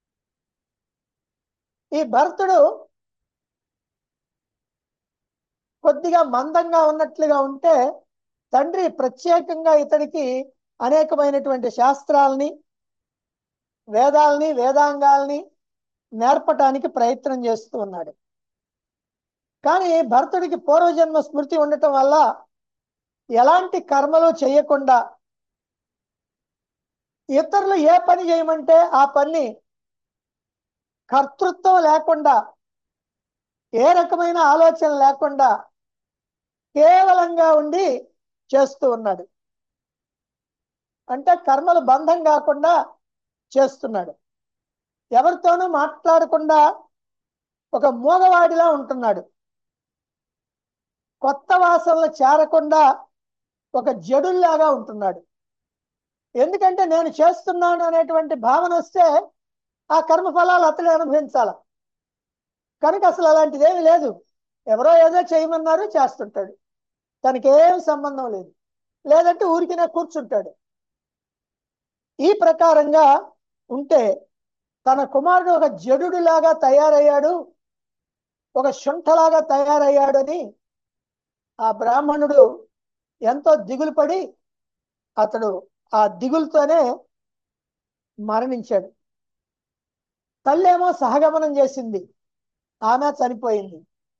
ఈ భరతుడు కొద్దిగా మందంగా ఉన్నట్లుగా ఉంటే తండ్రి ప్రత్యేకంగా ఇతడికి అనేకమైనటువంటి శాస్త్రాలని వేదాలని వేదాంగాల్ని నేర్పటానికి ప్రయత్నం చేస్తూ ఉన్నాడు కానీ భరతుడికి పూర్వజన్మ స్మృతి ఉండటం వల్ల ఎలాంటి కర్మలు చేయకుండా ఇతరులు ఏ పని చేయమంటే ఆ పని కర్తృత్వం లేకుండా ఏ రకమైన ఆలోచన లేకుండా కేవలంగా ఉండి చేస్తూ ఉన్నాడు అంటే కర్మలు బంధం కాకుండా చేస్తున్నాడు ఎవరితోనూ మాట్లాడకుండా ఒక మూగవాడిలా ఉంటున్నాడు కొత్త వాసనలు చేరకుండా ఒక జడుల్లాగా ఉంటున్నాడు ఎందుకంటే నేను చేస్తున్నాను అనేటువంటి భావన వస్తే ఆ కర్మ ఫలాలు అతడే అనుభవించాల కనుక అసలు అలాంటిది ఏమి లేదు ఎవరో ఏదో చేయమన్నారు చేస్తుంటాడు తనకి ఏం సంబంధం లేదు లేదంటే ఊరికినే కూర్చుంటాడు ఈ ప్రకారంగా ఉంటే తన కుమారుడు ఒక జడులాగా తయారయ్యాడు ఒక శుంఠలాగా తయారయ్యాడని ఆ బ్రాహ్మణుడు ఎంతో దిగులు పడి అతడు ఆ దిగులుతోనే మరణించాడు తల్లేమో సహగమనం చేసింది ఆమె చనిపోయింది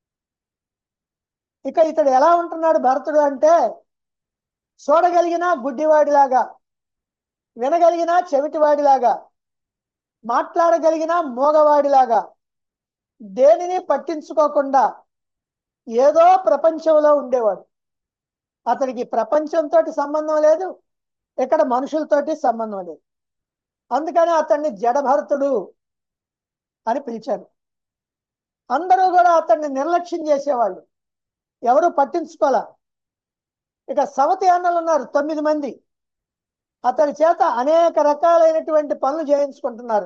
ఇక ఇతడు ఎలా ఉంటున్నాడు భరతుడు అంటే చూడగలిగిన గుడ్డివాడిలాగా వినగలిగిన చెవిటివాడిలాగా మాట్లాడగలిగిన మోగవాడిలాగా దేనిని పట్టించుకోకుండా ఏదో ప్రపంచంలో ఉండేవాడు అతనికి ప్రపంచంతో సంబంధం లేదు ఇక్కడ మనుషులతోటి సంబంధం లేదు అందుకని అతన్ని జడభరతుడు అని పిలిచారు అందరూ కూడా అతన్ని నిర్లక్ష్యం చేసేవాళ్ళు ఎవరు పట్టించుకోలే ఇక సవతి అన్నలు ఉన్నారు తొమ్మిది మంది అతని చేత అనేక రకాలైనటువంటి పనులు చేయించుకుంటున్నారు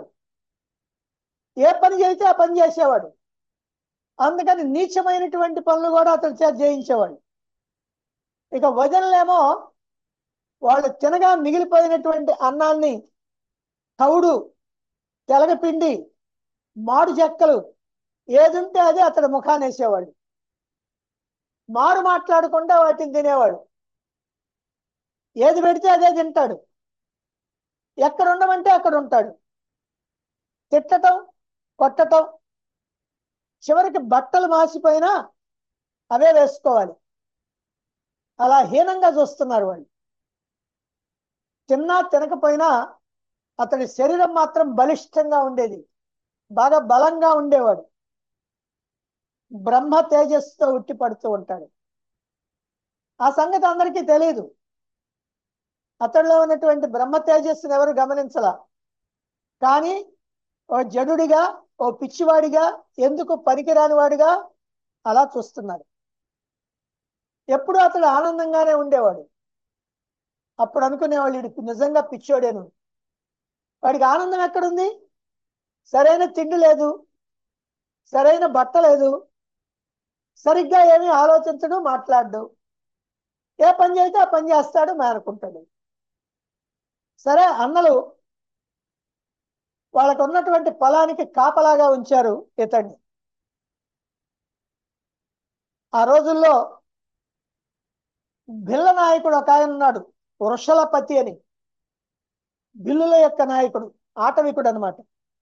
ఏ పని చేస్తే ఆ పని చేసేవాడు అందుకని నీచమైనటువంటి పనులు కూడా అతని చేత చేయించేవాడు ఇక వజనలేమో వాళ్ళు తినగా మిగిలిపోయినటువంటి అన్నాన్ని తౌడు తెలగపిండి మాడు చెక్కలు ఏదుంటే అది అతడు ముఖాన్ని వేసేవాడు మారు మాట్లాడకుండా వాటిని తినేవాడు ఏది పెడితే అదే తింటాడు ఎక్కడ ఉండమంటే అక్కడ ఉంటాడు తిట్టటం కొట్టటం చివరికి బట్టలు మాసిపోయినా అవే వేసుకోవాలి అలా హీనంగా చూస్తున్నారు వాళ్ళు తిన్నా తినకపోయినా అతడి శరీరం మాత్రం బలిష్టంగా ఉండేది బాగా బలంగా ఉండేవాడు బ్రహ్మ తేజస్సుతో ఉట్టి పడుతూ ఉంటాడు ఆ సంగతి అందరికీ తెలియదు అతడిలో ఉన్నటువంటి బ్రహ్మ తేజస్సును ఎవరు గమనించలా కానీ ఓ జడుడిగా ఓ పిచ్చివాడిగా ఎందుకు పనికిరాని వాడిగా అలా చూస్తున్నారు ఎప్పుడు అతడు ఆనందంగానే ఉండేవాడు అప్పుడు అనుకునేవాళ్ళు వీడికి నిజంగా పిచ్చోడేను వాడికి ఆనందం ఎక్కడుంది సరైన తిండి లేదు సరైన బట్ట లేదు సరిగ్గా ఏమీ ఆలోచించడు మాట్లాడు ఏ పని చేస్తే ఆ పని చేస్తాడు మేనుకుంటాడు సరే అన్నలు వాళ్ళకు ఉన్నటువంటి పొలానికి కాపలాగా ఉంచారు ఇతన్ని ఆ రోజుల్లో బిల్ల నాయకుడు ఒక ఆయన ఉన్నాడు వృషలపతి అని బిల్లుల యొక్క నాయకుడు ఆటవికుడు అనమాట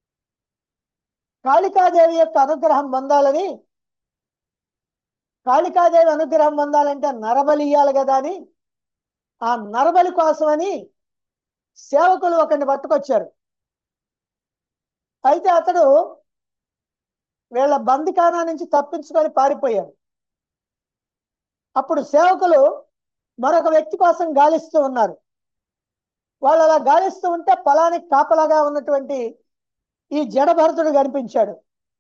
కాళికాదేవి యొక్క అనుగ్రహం పొందాలని కాళికాదేవి అనుగ్రహం పొందాలంటే నరబలి ఇయ్యాలి కదా అని ఆ నరబలి కోసమని సేవకులు ఒకరిని పట్టుకొచ్చారు అయితే అతడు వీళ్ళ బందికానా నుంచి తప్పించుకొని పారిపోయాడు అప్పుడు సేవకులు మరొక వ్యక్తి కోసం గాలిస్తూ ఉన్నారు వాళ్ళు అలా గాలిస్తూ ఉంటే పొలానికి కాపలాగా ఉన్నటువంటి ఈ జడభరతుడు కనిపించాడు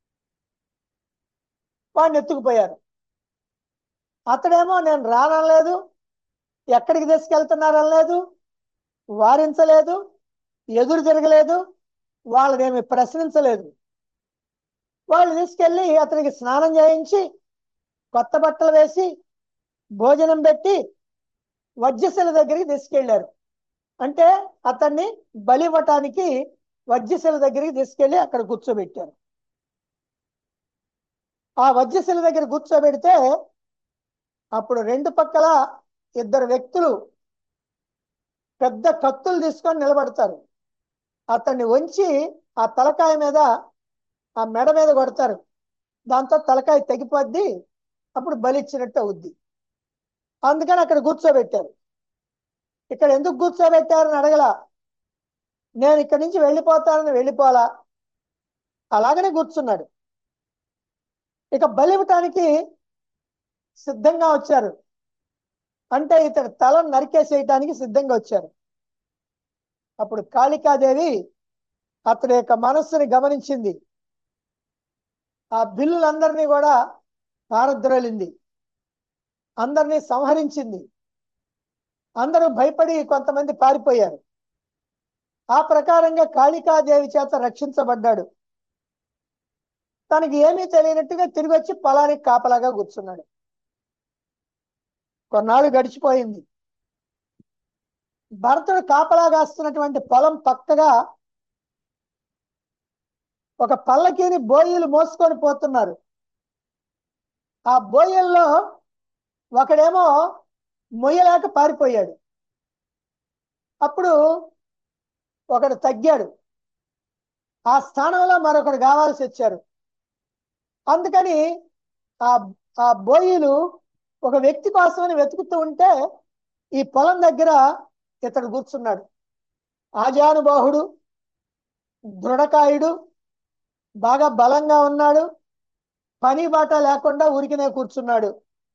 వాడిని ఎత్తుకుపోయారు అతడేమో నేను రానలేదు ఎక్కడికి తీసుకెళ్తున్నారనలేదు వారించలేదు ఎదురు తిరగలేదు వాళ్ళనేమి ప్రశ్నించలేదు వాళ్ళు తీసుకెళ్ళి అతనికి స్నానం చేయించి కొత్త బట్టలు వేసి భోజనం పెట్టి వజ్రశిల దగ్గరికి తీసుకెళ్లారు అంటే అతన్ని బలివ్వటానికి వజ్రశిల దగ్గరికి తీసుకెళ్లి అక్కడ కూర్చోబెట్టారు ఆ వజ్రశిల దగ్గర కూర్చోబెడితే అప్పుడు రెండు పక్కల ఇద్దరు వ్యక్తులు పెద్ద కత్తులు తీసుకొని నిలబడతారు అతన్ని వంచి ఆ తలకాయ మీద ఆ మెడ మీద కొడతారు దాంతో తలకాయ తెగిపోద్ది అప్పుడు బలిచ్చినట్టు అవుద్ది అందుకని అక్కడ కూర్చోబెట్టారు ఇక్కడ ఎందుకు కూర్చోబెట్టారని అడగల నేను ఇక్కడి నుంచి వెళ్ళిపోతానని వెళ్ళిపోలా అలాగనే కూర్చున్నాడు ఇక బలివ్వటానికి సిద్ధంగా వచ్చారు అంటే ఇతడు తల నరికేసేయటానికి సిద్ధంగా వచ్చారు అప్పుడు కాళికాదేవి అతడి యొక్క మనస్సుని గమనించింది ఆ బిల్లులందరినీ కూడా పారద్రోలింది అందరినీ సంహరించింది అందరూ భయపడి కొంతమంది పారిపోయారు ఆ ప్రకారంగా కాళికాదేవి చేత రక్షించబడ్డాడు తనకి ఏమీ తెలియనట్టుగా తిరిగి వచ్చి పొలానికి కాపలాగా కూర్చున్నాడు కొన్నాళ్ళు గడిచిపోయింది భరతుడు కాపలా కాస్తున్నటువంటి పొలం పక్కగా ఒక పల్లకీని బోయిలు మోసుకొని పోతున్నారు ఆ బోయల్లో ఒకడేమో మొయ్యలేక పారిపోయాడు అప్పుడు ఒకడు తగ్గాడు ఆ స్థానంలో మరొకడు కావాల్సి వచ్చారు అందుకని ఆ ఆ బోయిలు ఒక వ్యక్తి కోసమని వెతుకుతూ ఉంటే ఈ పొలం దగ్గర ఇతడు కూర్చున్నాడు ఆజానుబాహుడు దృఢకాయుడు బాగా బలంగా ఉన్నాడు పని బాట లేకుండా ఉరికినే కూర్చున్నాడు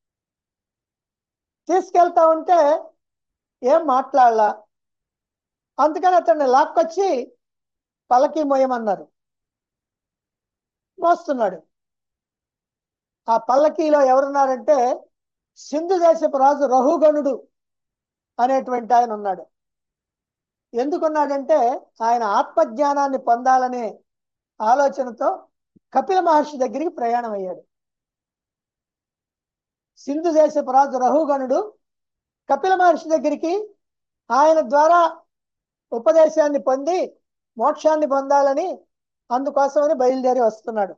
తీసుకెళ్తా ఉంటే ఏం మాట్లాడలా అందుకని అతన్ని లాక్కొచ్చి పలకి మోయమన్నారు మోస్తున్నాడు ఆ పల్లకీలో ఎవరున్నారంటే సింధు దేశపు రాజు రహుగణుడు అనేటువంటి ఆయన ఉన్నాడు ఎందుకున్నాడంటే ఆయన ఆత్మజ్ఞానాన్ని పొందాలనే ఆలోచనతో కపిల మహర్షి దగ్గరికి ప్రయాణం అయ్యాడు సింధు దేశపు రాజు రహుగణుడు కపిల మహర్షి దగ్గరికి ఆయన ద్వారా ఉపదేశాన్ని పొంది మోక్షాన్ని పొందాలని అందుకోసమని బయలుదేరి వస్తున్నాడు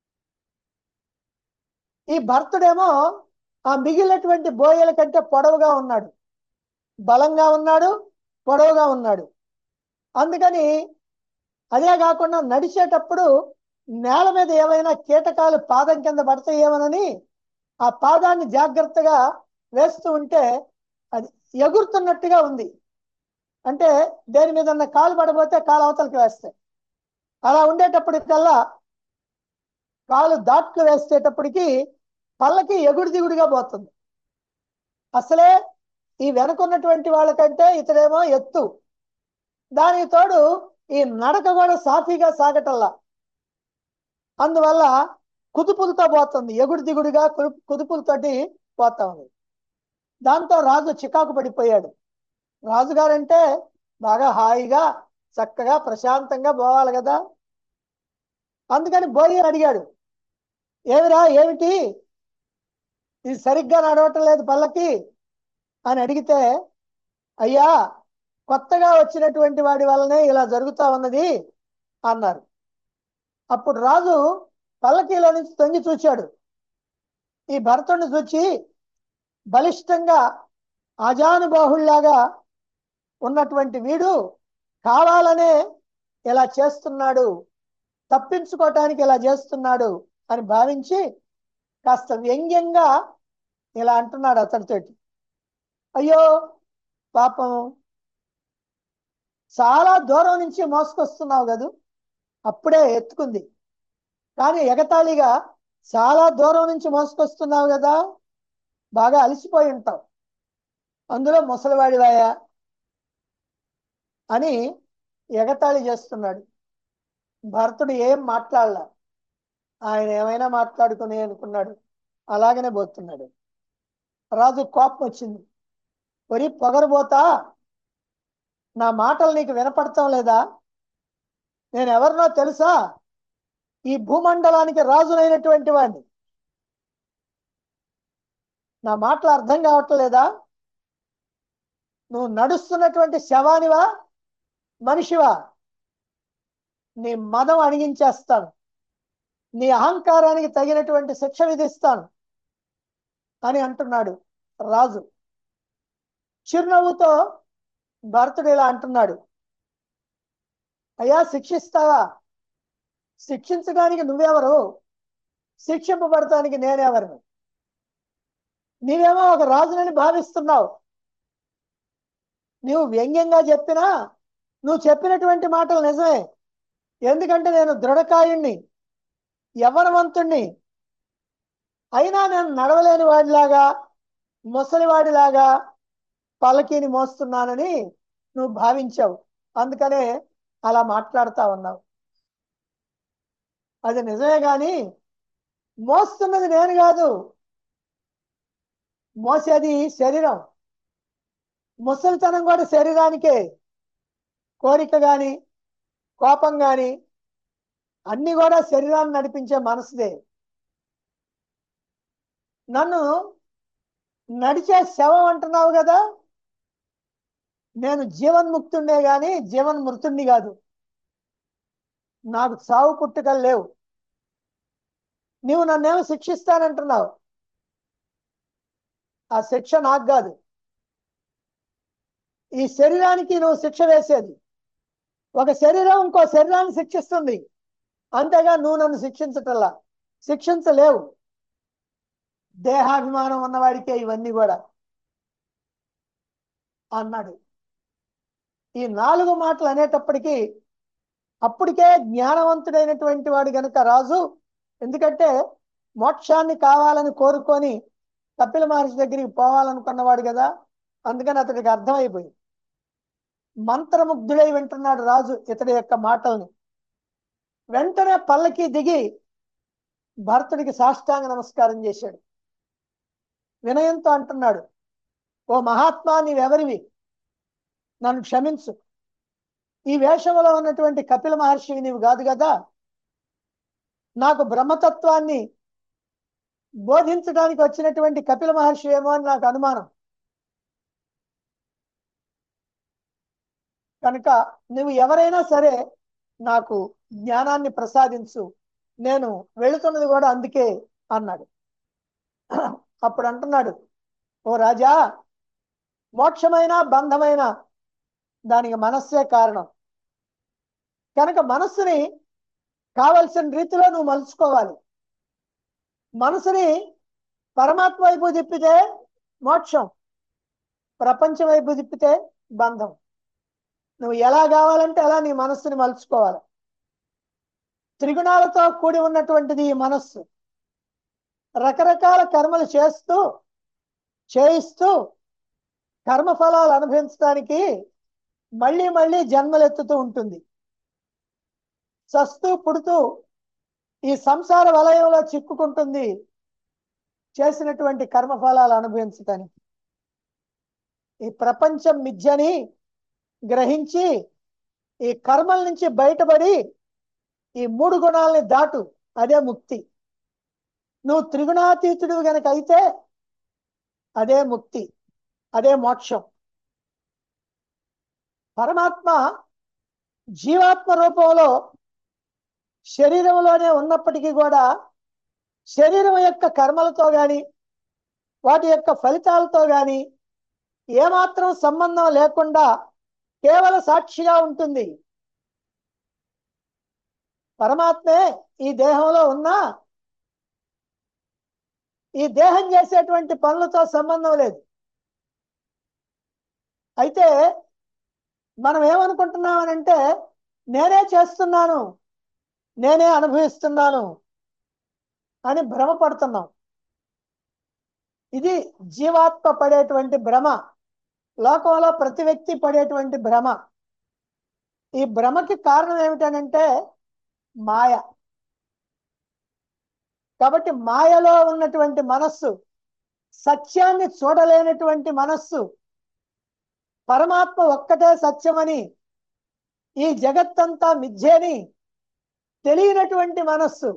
ఈ భర్తుడేమో ఆ మిగిలినటువంటి బోయల కంటే పొడవుగా ఉన్నాడు బలంగా ఉన్నాడు పొడవుగా ఉన్నాడు అందుకని అదే కాకుండా నడిచేటప్పుడు నేల మీద ఏమైనా కీటకాలు పాదం కింద పడతాయేమోనని ఆ పాదాన్ని జాగ్రత్తగా వేస్తూ ఉంటే అది ఎగురుతున్నట్టుగా ఉంది అంటే దేని మీద ఉన్న కాలు పడబోతే కాలు అవతలకి వేస్తాయి అలా ఉండేటప్పటికల్లా కాలు దాట్లు వేసేటప్పటికి పళ్ళకి ఎగుడు దిగుడుగా పోతుంది అసలే ఈ వెనకున్నటువంటి వాళ్ళకంటే ఇతడేమో ఎత్తు దానికి తోడు ఈ నడక కూడా సాఫీగా సాగటల్లా అందువల్ల కుదుపులతో పోతుంది ఎగుడు దిగుడుగా కుదు- కుదుపులతోటి పోతా ఉంది దాంతో రాజు చికాకు పడిపోయాడు రాజుగారంటే బాగా హాయిగా చక్కగా ప్రశాంతంగా పోవాలి కదా అందుకని బోయి అడిగాడు ఏమిరా ఏమిటి ఇది సరిగ్గా నడవటం లేదు పల్లకి అని అడిగితే అయ్యా కొత్తగా వచ్చినటువంటి వాడి వల్లనే ఇలా జరుగుతా ఉన్నది అన్నారు అప్పుడు రాజు పల్లకీలో నుంచి తొంగి చూచాడు ఈ భరతుడిని చూచి బలిష్టంగా ఆజానుబాహుళ్లాగా ఉన్నటువంటి వీడు కావాలనే ఇలా చేస్తున్నాడు తప్పించుకోవటానికి ఇలా చేస్తున్నాడు అని భావించి కాస్త వ్యంగ్యంగా ఇలా అంటున్నాడు అతడితోటి అయ్యో పాపం చాలా దూరం నుంచి మోసుకొస్తున్నావు కదూ అప్పుడే ఎత్తుకుంది కానీ ఎగతాళిగా చాలా దూరం నుంచి మోసుకొస్తున్నావు కదా బాగా అలసిపోయి ఉంటావు అందులో ముసలివాడివాయా అని ఎగతాళి చేస్తున్నాడు భరతుడు ఏం మాట్లాడలా ఆయన ఏమైనా మాట్లాడుకుని అనుకున్నాడు అలాగనే పోతున్నాడు రాజు కోపం వచ్చింది ఒరి పొగరబోతా నా మాటలు నీకు వినపడటం లేదా నేను ఎవరినో తెలుసా ఈ భూమండలానికి రాజునైనటువంటి వాడిని నా మాటలు అర్థం కావట్లేదా నువ్వు నడుస్తున్నటువంటి శవానివా మనిషివా నీ మదం అణిగించేస్తాను నీ అహంకారానికి తగినటువంటి శిక్ష విధిస్తాను అని అంటున్నాడు రాజు చిరునవ్వుతో భరతుడు ఇలా అంటున్నాడు అయ్యా శిక్షిస్తావా శిక్షించడానికి నువ్వెవరు శిక్షింపబడటానికి నేనెవరు నీవేమో ఒక రాజునని భావిస్తున్నావు నువ్వు వ్యంగ్యంగా చెప్పినా నువ్వు చెప్పినటువంటి మాటలు నిజమే ఎందుకంటే నేను దృఢకాయుణ్ణి యవనవంతుణ్ణి అయినా నేను నడవలేని వాడిలాగా ముసలివాడిలాగా పల్లకీని మోస్తున్నానని నువ్వు భావించావు అందుకనే అలా మాట్లాడుతా ఉన్నావు అది నిజమే కానీ మోస్తున్నది నేను కాదు మోసేది శరీరం ముసలితనం కూడా శరీరానికే కోరిక గాని కోపం గాని అన్ని కూడా శరీరాన్ని నడిపించే మనసుదే నన్ను నడిచే శవం అంటున్నావు కదా నేను జీవన్ముక్తుండే గాని జీవన్మృతుణ్ణి కాదు నాకు సావు పుట్టుకలు లేవు నీవు నన్నేమో శిక్షిస్తానంటున్నావు ఆ శిక్ష నాకు కాదు ఈ శరీరానికి నువ్వు శిక్ష వేసేది ఒక శరీరం ఇంకో శరీరాన్ని శిక్షిస్తుంది అంతేగా నువ్వు నన్ను శిక్షించటల్లా శిక్షించలేవు దేహాభిమానం ఉన్నవాడికే ఇవన్నీ కూడా అన్నాడు ఈ నాలుగు మాటలు అనేటప్పటికీ అప్పటికే జ్ఞానవంతుడైనటువంటి వాడు గనుక రాజు ఎందుకంటే మోక్షాన్ని కావాలని కోరుకొని కపిల మహర్షి దగ్గరికి పోవాలనుకున్నవాడు కదా అందుకని అతడికి అర్థమైపోయింది మంత్రముగ్ధుడై వింటున్నాడు రాజు ఇతడి యొక్క మాటల్ని వెంటనే పల్లకి దిగి భరతుడికి సాష్టాంగ నమస్కారం చేశాడు వినయంతో అంటున్నాడు ఓ మహాత్మా నీవెవరివి నన్ను క్షమించు ఈ వేషంలో ఉన్నటువంటి కపిల మహర్షివి నీవు కాదు కదా నాకు బ్రహ్మతత్వాన్ని బోధించడానికి వచ్చినటువంటి కపిల మహర్షి ఏమో అని నాకు అనుమానం కనుక నువ్వు ఎవరైనా సరే నాకు జ్ఞానాన్ని ప్రసాదించు నేను వెళుతున్నది కూడా అందుకే అన్నాడు అప్పుడు అంటున్నాడు ఓ రాజా మోక్షమైన బంధమైన దానికి మనస్సే కారణం కనుక మనస్సుని కావలసిన రీతిలో నువ్వు మలుచుకోవాలి మనసుని పరమాత్మ వైపు తిప్పితే మోక్షం ప్రపంచం వైపు తిప్పితే బంధం నువ్వు ఎలా కావాలంటే అలా నీ మనస్సుని మలుచుకోవాలి త్రిగుణాలతో కూడి ఉన్నటువంటిది ఈ మనస్సు రకరకాల కర్మలు చేస్తూ చేయిస్తూ కర్మఫలాలు అనుభవించడానికి మళ్ళీ మళ్ళీ జన్మలెత్తుతూ ఉంటుంది చస్తూ పుడుతూ ఈ సంసార వలయంలో చిక్కుకుంటుంది చేసినటువంటి కర్మఫలాలు అనుభవించటానికి ఈ ప్రపంచం మిథ్యని గ్రహించి ఈ కర్మల నుంచి బయటపడి ఈ మూడు గుణాలని దాటు అదే ముక్తి నువ్వు త్రిగుణాతీతుడు గనక అయితే అదే ముక్తి అదే మోక్షం పరమాత్మ జీవాత్మ రూపంలో శరీరంలోనే ఉన్నప్పటికీ కూడా శరీరం యొక్క కర్మలతో గాని వాటి యొక్క ఫలితాలతో గాని ఏమాత్రం సంబంధం లేకుండా కేవల సాక్షిగా ఉంటుంది పరమాత్మే ఈ దేహంలో ఉన్నా ఈ దేహం చేసేటువంటి పనులతో సంబంధం లేదు అయితే మనం ఏమనుకుంటున్నామనంటే నేనే చేస్తున్నాను నేనే అనుభవిస్తున్నాను అని భ్రమపడుతున్నాం ఇది జీవాత్మ పడేటువంటి భ్రమ లోకంలో ప్రతి వ్యక్తి పడేటువంటి భ్రమ ఈ భ్రమకి కారణం ఏమిటనంటే మాయ కాబట్టి మాయలో ఉన్నటువంటి మనస్సు సత్యాన్ని చూడలేనటువంటి మనస్సు పరమాత్మ ఒక్కటే సత్యమని ఈ జగత్తంతా మిథ్యేని తెలియనటువంటి మనస్సు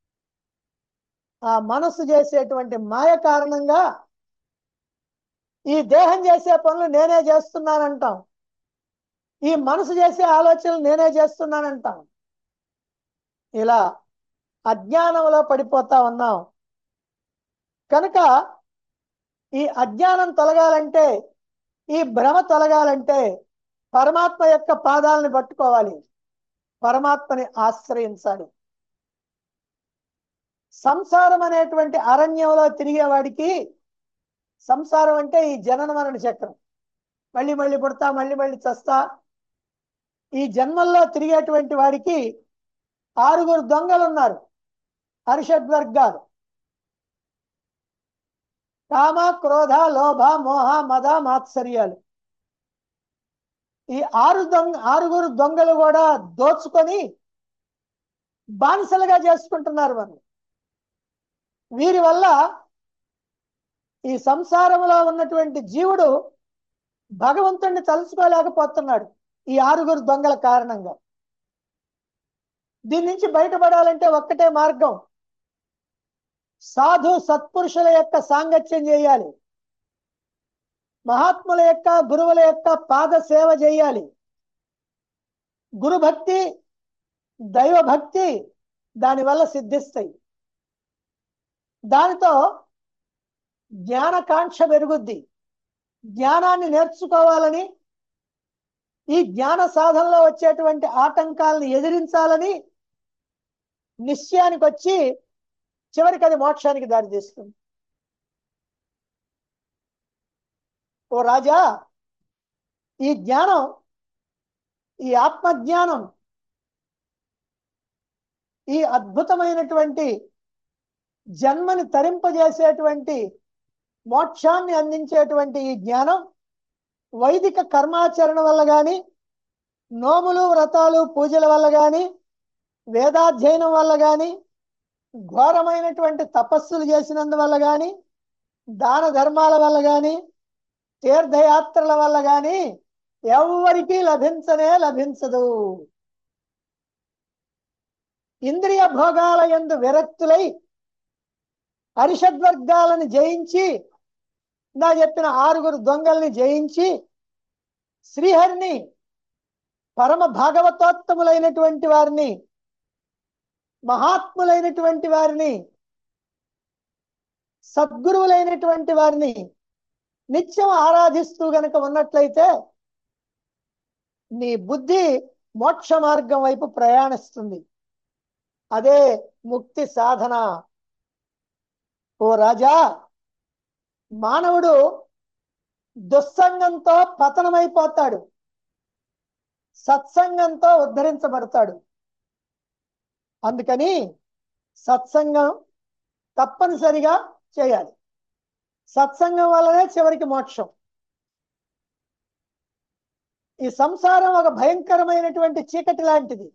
ఆ మనస్సు చేసేటువంటి మాయ కారణంగా ఈ దేహం చేసే పనులు నేనే చేస్తున్నానంటాం ఈ మనసు చేసే ఆలోచనలు నేనే చేస్తున్నానంటాం ఇలా అజ్ఞానంలో పడిపోతా ఉన్నాం కనుక ఈ అజ్ఞానం తొలగాలంటే ఈ భ్రమ తొలగాలంటే పరమాత్మ యొక్క పాదాలను పట్టుకోవాలి పరమాత్మని ఆశ్రయించాలి సంసారం అనేటువంటి అరణ్యంలో తిరిగేవాడికి సంసారం అంటే ఈ జనన మరణ చక్రం మళ్ళీ మళ్ళీ పుడతా మళ్ళీ మళ్ళీ చస్తా ఈ జన్మల్లో తిరిగేటువంటి వాడికి ఆరుగురు దొంగలు ఉన్నారు హర్షడ్వర్గాలు కామ క్రోధ లోభ మోహ మద మాత్సర్యాలు ఈ ఆరు దొంగ ఆరుగురు దొంగలు కూడా దోచుకొని బానిసలుగా చేసుకుంటున్నారు మనం వీరి వల్ల ఈ సంసారంలో ఉన్నటువంటి జీవుడు భగవంతుణ్ణి తలుచుకోలేకపోతున్నాడు ఈ ఆరుగురు దొంగల కారణంగా దీని నుంచి బయటపడాలంటే ఒక్కటే మార్గం సాధు సత్పురుషుల యొక్క సాంగత్యం చేయాలి మహాత్ముల యొక్క గురువుల యొక్క పాద సేవ చేయాలి గురుభక్తి దైవభక్తి దానివల్ల సిద్ధిస్తాయి దానితో జ్ఞానకాంక్ష పెరుగుద్ది జ్ఞానాన్ని నేర్చుకోవాలని ఈ జ్ఞాన సాధనలో వచ్చేటువంటి ఆటంకాలను ఎదిరించాలని నిశ్చయానికి వచ్చి చివరికి అది మోక్షానికి దారితీస్తుంది ఓ రాజా ఈ జ్ఞానం ఈ ఆత్మజ్ఞానం ఈ అద్భుతమైనటువంటి జన్మని తరింపజేసేటువంటి మోక్షాన్ని అందించేటువంటి ఈ జ్ఞానం వైదిక కర్మాచరణ వల్ల కానీ నోములు వ్రతాలు పూజల వల్ల కానీ వేదాధ్యయనం వల్ల కానీ ఘోరమైనటువంటి తపస్సులు చేసినందువల్ల కానీ దాన ధర్మాల వల్ల కానీ తీర్థయాత్రల వల్ల కానీ ఎవ్వరికీ లభించనే లభించదు ఇంద్రియ భోగాల ఎందు విరక్తులై అరిషద్వర్గాలను జయించి నా చెప్పిన ఆరుగురు దొంగల్ని జయించి శ్రీహరిని పరమ భాగవతోత్తములైనటువంటి వారిని మహాత్ములైనటువంటి వారిని సద్గురువులైనటువంటి వారిని నిత్యం ఆరాధిస్తూ గనక ఉన్నట్లయితే నీ బుద్ధి మోక్ష మార్గం వైపు ప్రయాణిస్తుంది అదే ముక్తి సాధన ఓ రాజా మానవుడు దుస్సంగంతో పతనమైపోతాడు సత్సంగంతో ఉద్ధరించబడతాడు అందుకని సత్సంగం తప్పనిసరిగా చేయాలి సత్సంగం వల్లనే చివరికి మోక్షం ఈ సంసారం ఒక భయంకరమైనటువంటి చీకటి లాంటిది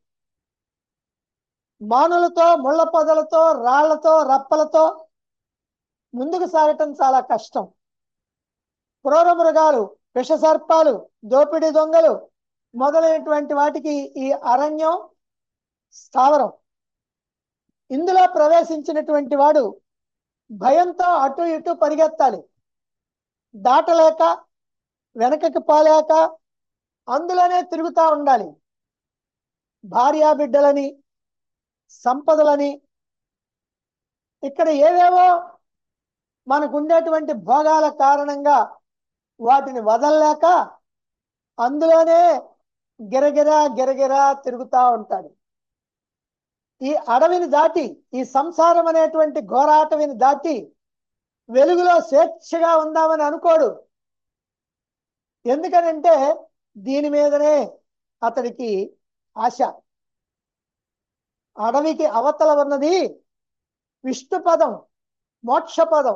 మానులతో ముళ్ళ పొదలతో రాళ్లతో రప్పలతో ముందుకు సాగటం చాలా కష్టం క్రూర మృగాలు విషసర్పాలు దోపిడీ దొంగలు మొదలైనటువంటి వాటికి ఈ అరణ్యం స్థావరం ఇందులో ప్రవేశించినటువంటి వాడు భయంతో అటు ఇటు పరిగెత్తాలి దాటలేక వెనకకి పోలేక అందులోనే తిరుగుతూ ఉండాలి భార్యా బిడ్డలని సంపదలని ఇక్కడ ఏవేవో మనకు ఉండేటువంటి భోగాల కారణంగా వాటిని వదలలేక అందులోనే గిరగిరా గిరగిరా తిరుగుతూ ఉంటాడు ఈ అడవిని దాటి ఈ సంసారం అనేటువంటి ఘోరాటవిని దాటి వెలుగులో స్వేచ్ఛగా ఉందామని అనుకోడు ఎందుకనంటే దీని మీదనే అతడికి ఆశ అడవికి అవతల ఉన్నది విష్ణు పదం మోక్ష పదం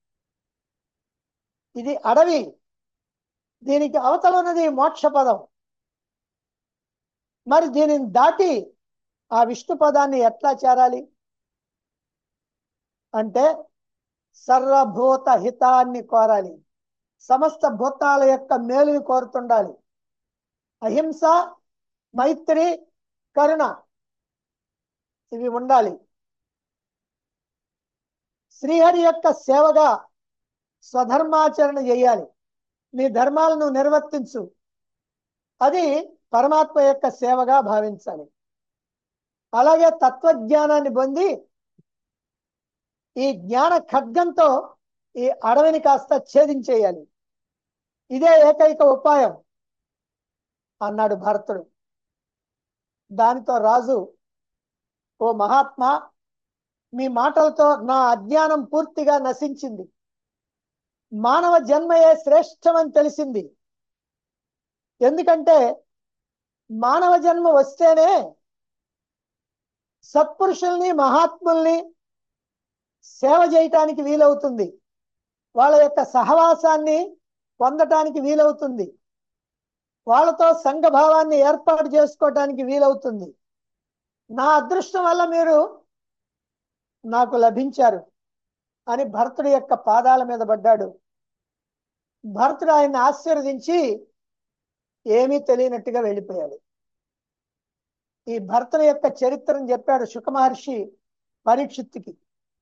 ఇది అడవి దీనికి అవతల ఉన్నది మోక్ష పదం మరి దీనిని దాటి ఆ విష్ణు పదాన్ని ఎట్లా చేరాలి అంటే సర్వభూత హితాన్ని కోరాలి సమస్త భూతాల యొక్క మేలుని కోరుతుండాలి అహింస మైత్రి కరుణ ఇవి ఉండాలి శ్రీహరి యొక్క సేవగా స్వధర్మాచరణ చేయాలి నీ ధర్మాలను నిర్వర్తించు అది పరమాత్మ యొక్క సేవగా భావించాలి అలాగే తత్వజ్ఞానాన్ని పొంది ఈ జ్ఞాన ఖడ్గంతో ఈ అడవిని కాస్త ఛేదించేయాలి ఇదే ఏకైక ఉపాయం అన్నాడు భరతుడు దానితో రాజు ఓ మహాత్మా మీ మాటలతో నా అజ్ఞానం పూర్తిగా నశించింది మానవ జన్మయే శ్రేష్టమని తెలిసింది ఎందుకంటే మానవ జన్మ వస్తేనే సత్పురుషుల్ని మహాత్ముల్ని సేవ చేయటానికి వీలవుతుంది వాళ్ళ యొక్క సహవాసాన్ని పొందటానికి వీలవుతుంది వాళ్ళతో సంఘభావాన్ని ఏర్పాటు చేసుకోవటానికి వీలవుతుంది నా అదృష్టం వల్ల మీరు నాకు లభించారు అని భరతుడి యొక్క పాదాల మీద పడ్డాడు భరతుడు ఆయన్ని ఆశీర్వదించి ఏమీ తెలియనట్టుగా వెళ్ళిపోయాడు ఈ భరతుని యొక్క చరిత్రను చెప్పాడు శుకమహర్షి పరీక్షిత్తుకి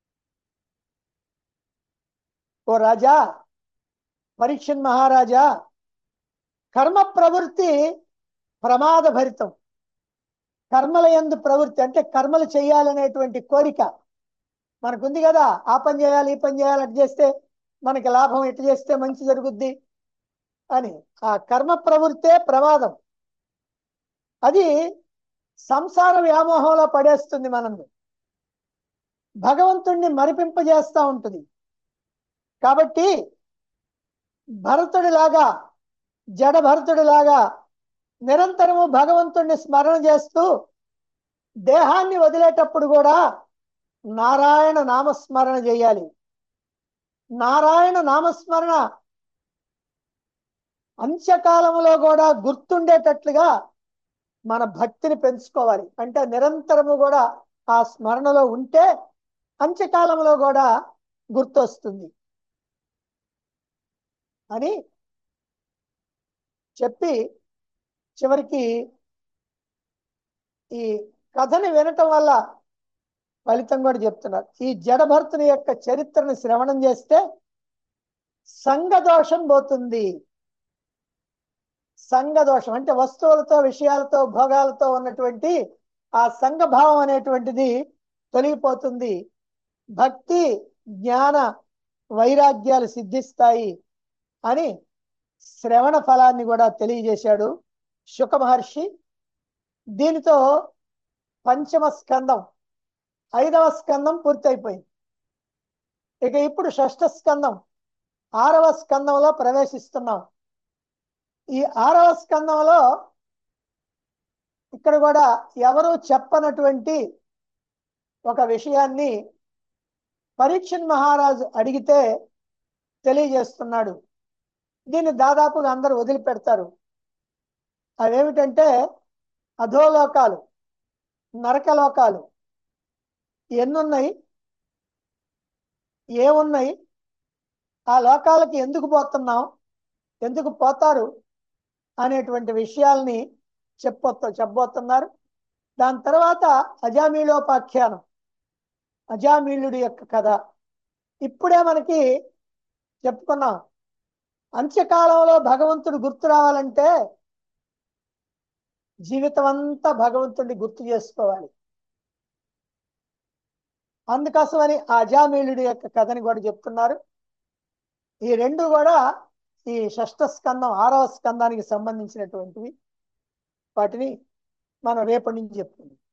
ఓ రాజా పరీక్షన్ మహారాజా కర్మ ప్రవృత్తి ప్రమాద భరితం కర్మల ఎందు ప్రవృత్తి అంటే కర్మలు చేయాలనేటువంటి కోరిక మనకుంది కదా ఆ పని చేయాలి ఈ పని చేయాలి అటు చేస్తే మనకి లాభం ఇటు చేస్తే మంచి జరుగుద్ది అని ఆ కర్మ ప్రవృత్తే ప్రమాదం అది సంసార వ్యామోహంలో పడేస్తుంది మనల్ని భగవంతుణ్ణి మరిపింపజేస్తూ ఉంటుంది కాబట్టి భరతుడిలాగా జడ భరతుడిలాగా నిరంతరము భగవంతుణ్ణి స్మరణ చేస్తూ దేహాన్ని వదిలేటప్పుడు కూడా నారాయణ నామస్మరణ చేయాలి నారాయణ నామస్మరణ అంత్యకాలంలో కూడా గుర్తుండేటట్లుగా మన భక్తిని పెంచుకోవాలి అంటే నిరంతరము కూడా ఆ స్మరణలో ఉంటే అంత్యకాలంలో కూడా గుర్తొస్తుంది అని చెప్పి చివరికి ఈ కథని వినటం వల్ల ఫలితం కూడా చెప్తున్నారు ఈ జడభర్తుని యొక్క చరిత్రను శ్రవణం చేస్తే సంఘదోషం పోతుంది సంఘదోషం అంటే వస్తువులతో విషయాలతో భోగాలతో ఉన్నటువంటి ఆ సంఘభావం అనేటువంటిది తొలగిపోతుంది భక్తి జ్ఞాన వైరాగ్యాలు సిద్ధిస్తాయి అని శ్రవణ ఫలాన్ని కూడా తెలియజేశాడు శుక మహర్షి దీనితో పంచమ స్కందం ఐదవ స్కందం పూర్తయిపోయింది ఇక ఇప్పుడు షష్ఠ స్కందం ఆరవ స్కందంలో ప్రవేశిస్తున్నాం ఈ ఆరవ స్కందంలో ఇక్కడ కూడా ఎవరు చెప్పనటువంటి ఒక విషయాన్ని పరీక్షన్ మహారాజు అడిగితే తెలియజేస్తున్నాడు దీన్ని దాదాపుగా అందరూ వదిలిపెడతారు అవేమిటంటే అధోలోకాలు నరకలోకాలు ఎన్నున్నాయి ఏమున్నాయి ఆ లోకాలకి ఎందుకు పోతున్నాం ఎందుకు పోతారు అనేటువంటి విషయాల్ని చెప్పొత్త చెప్పబోతున్నారు దాని తర్వాత అజామీలోపాఖ్యానం అజామీలుడి యొక్క కథ ఇప్పుడే మనకి చెప్పుకున్నాం అంత్యకాలంలో భగవంతుడు గుర్తు రావాలంటే జీవితం అంతా భగవంతుడిని గుర్తు చేసుకోవాలి అందుకోసమని ఆ అజామీలుడి యొక్క కథని కూడా చెప్తున్నారు ఈ రెండు కూడా ఈ షష్ఠ స్కందం ఆరవ స్కందానికి సంబంధించినటువంటివి వాటిని మనం రేపటి నుంచి చెప్తున్నాం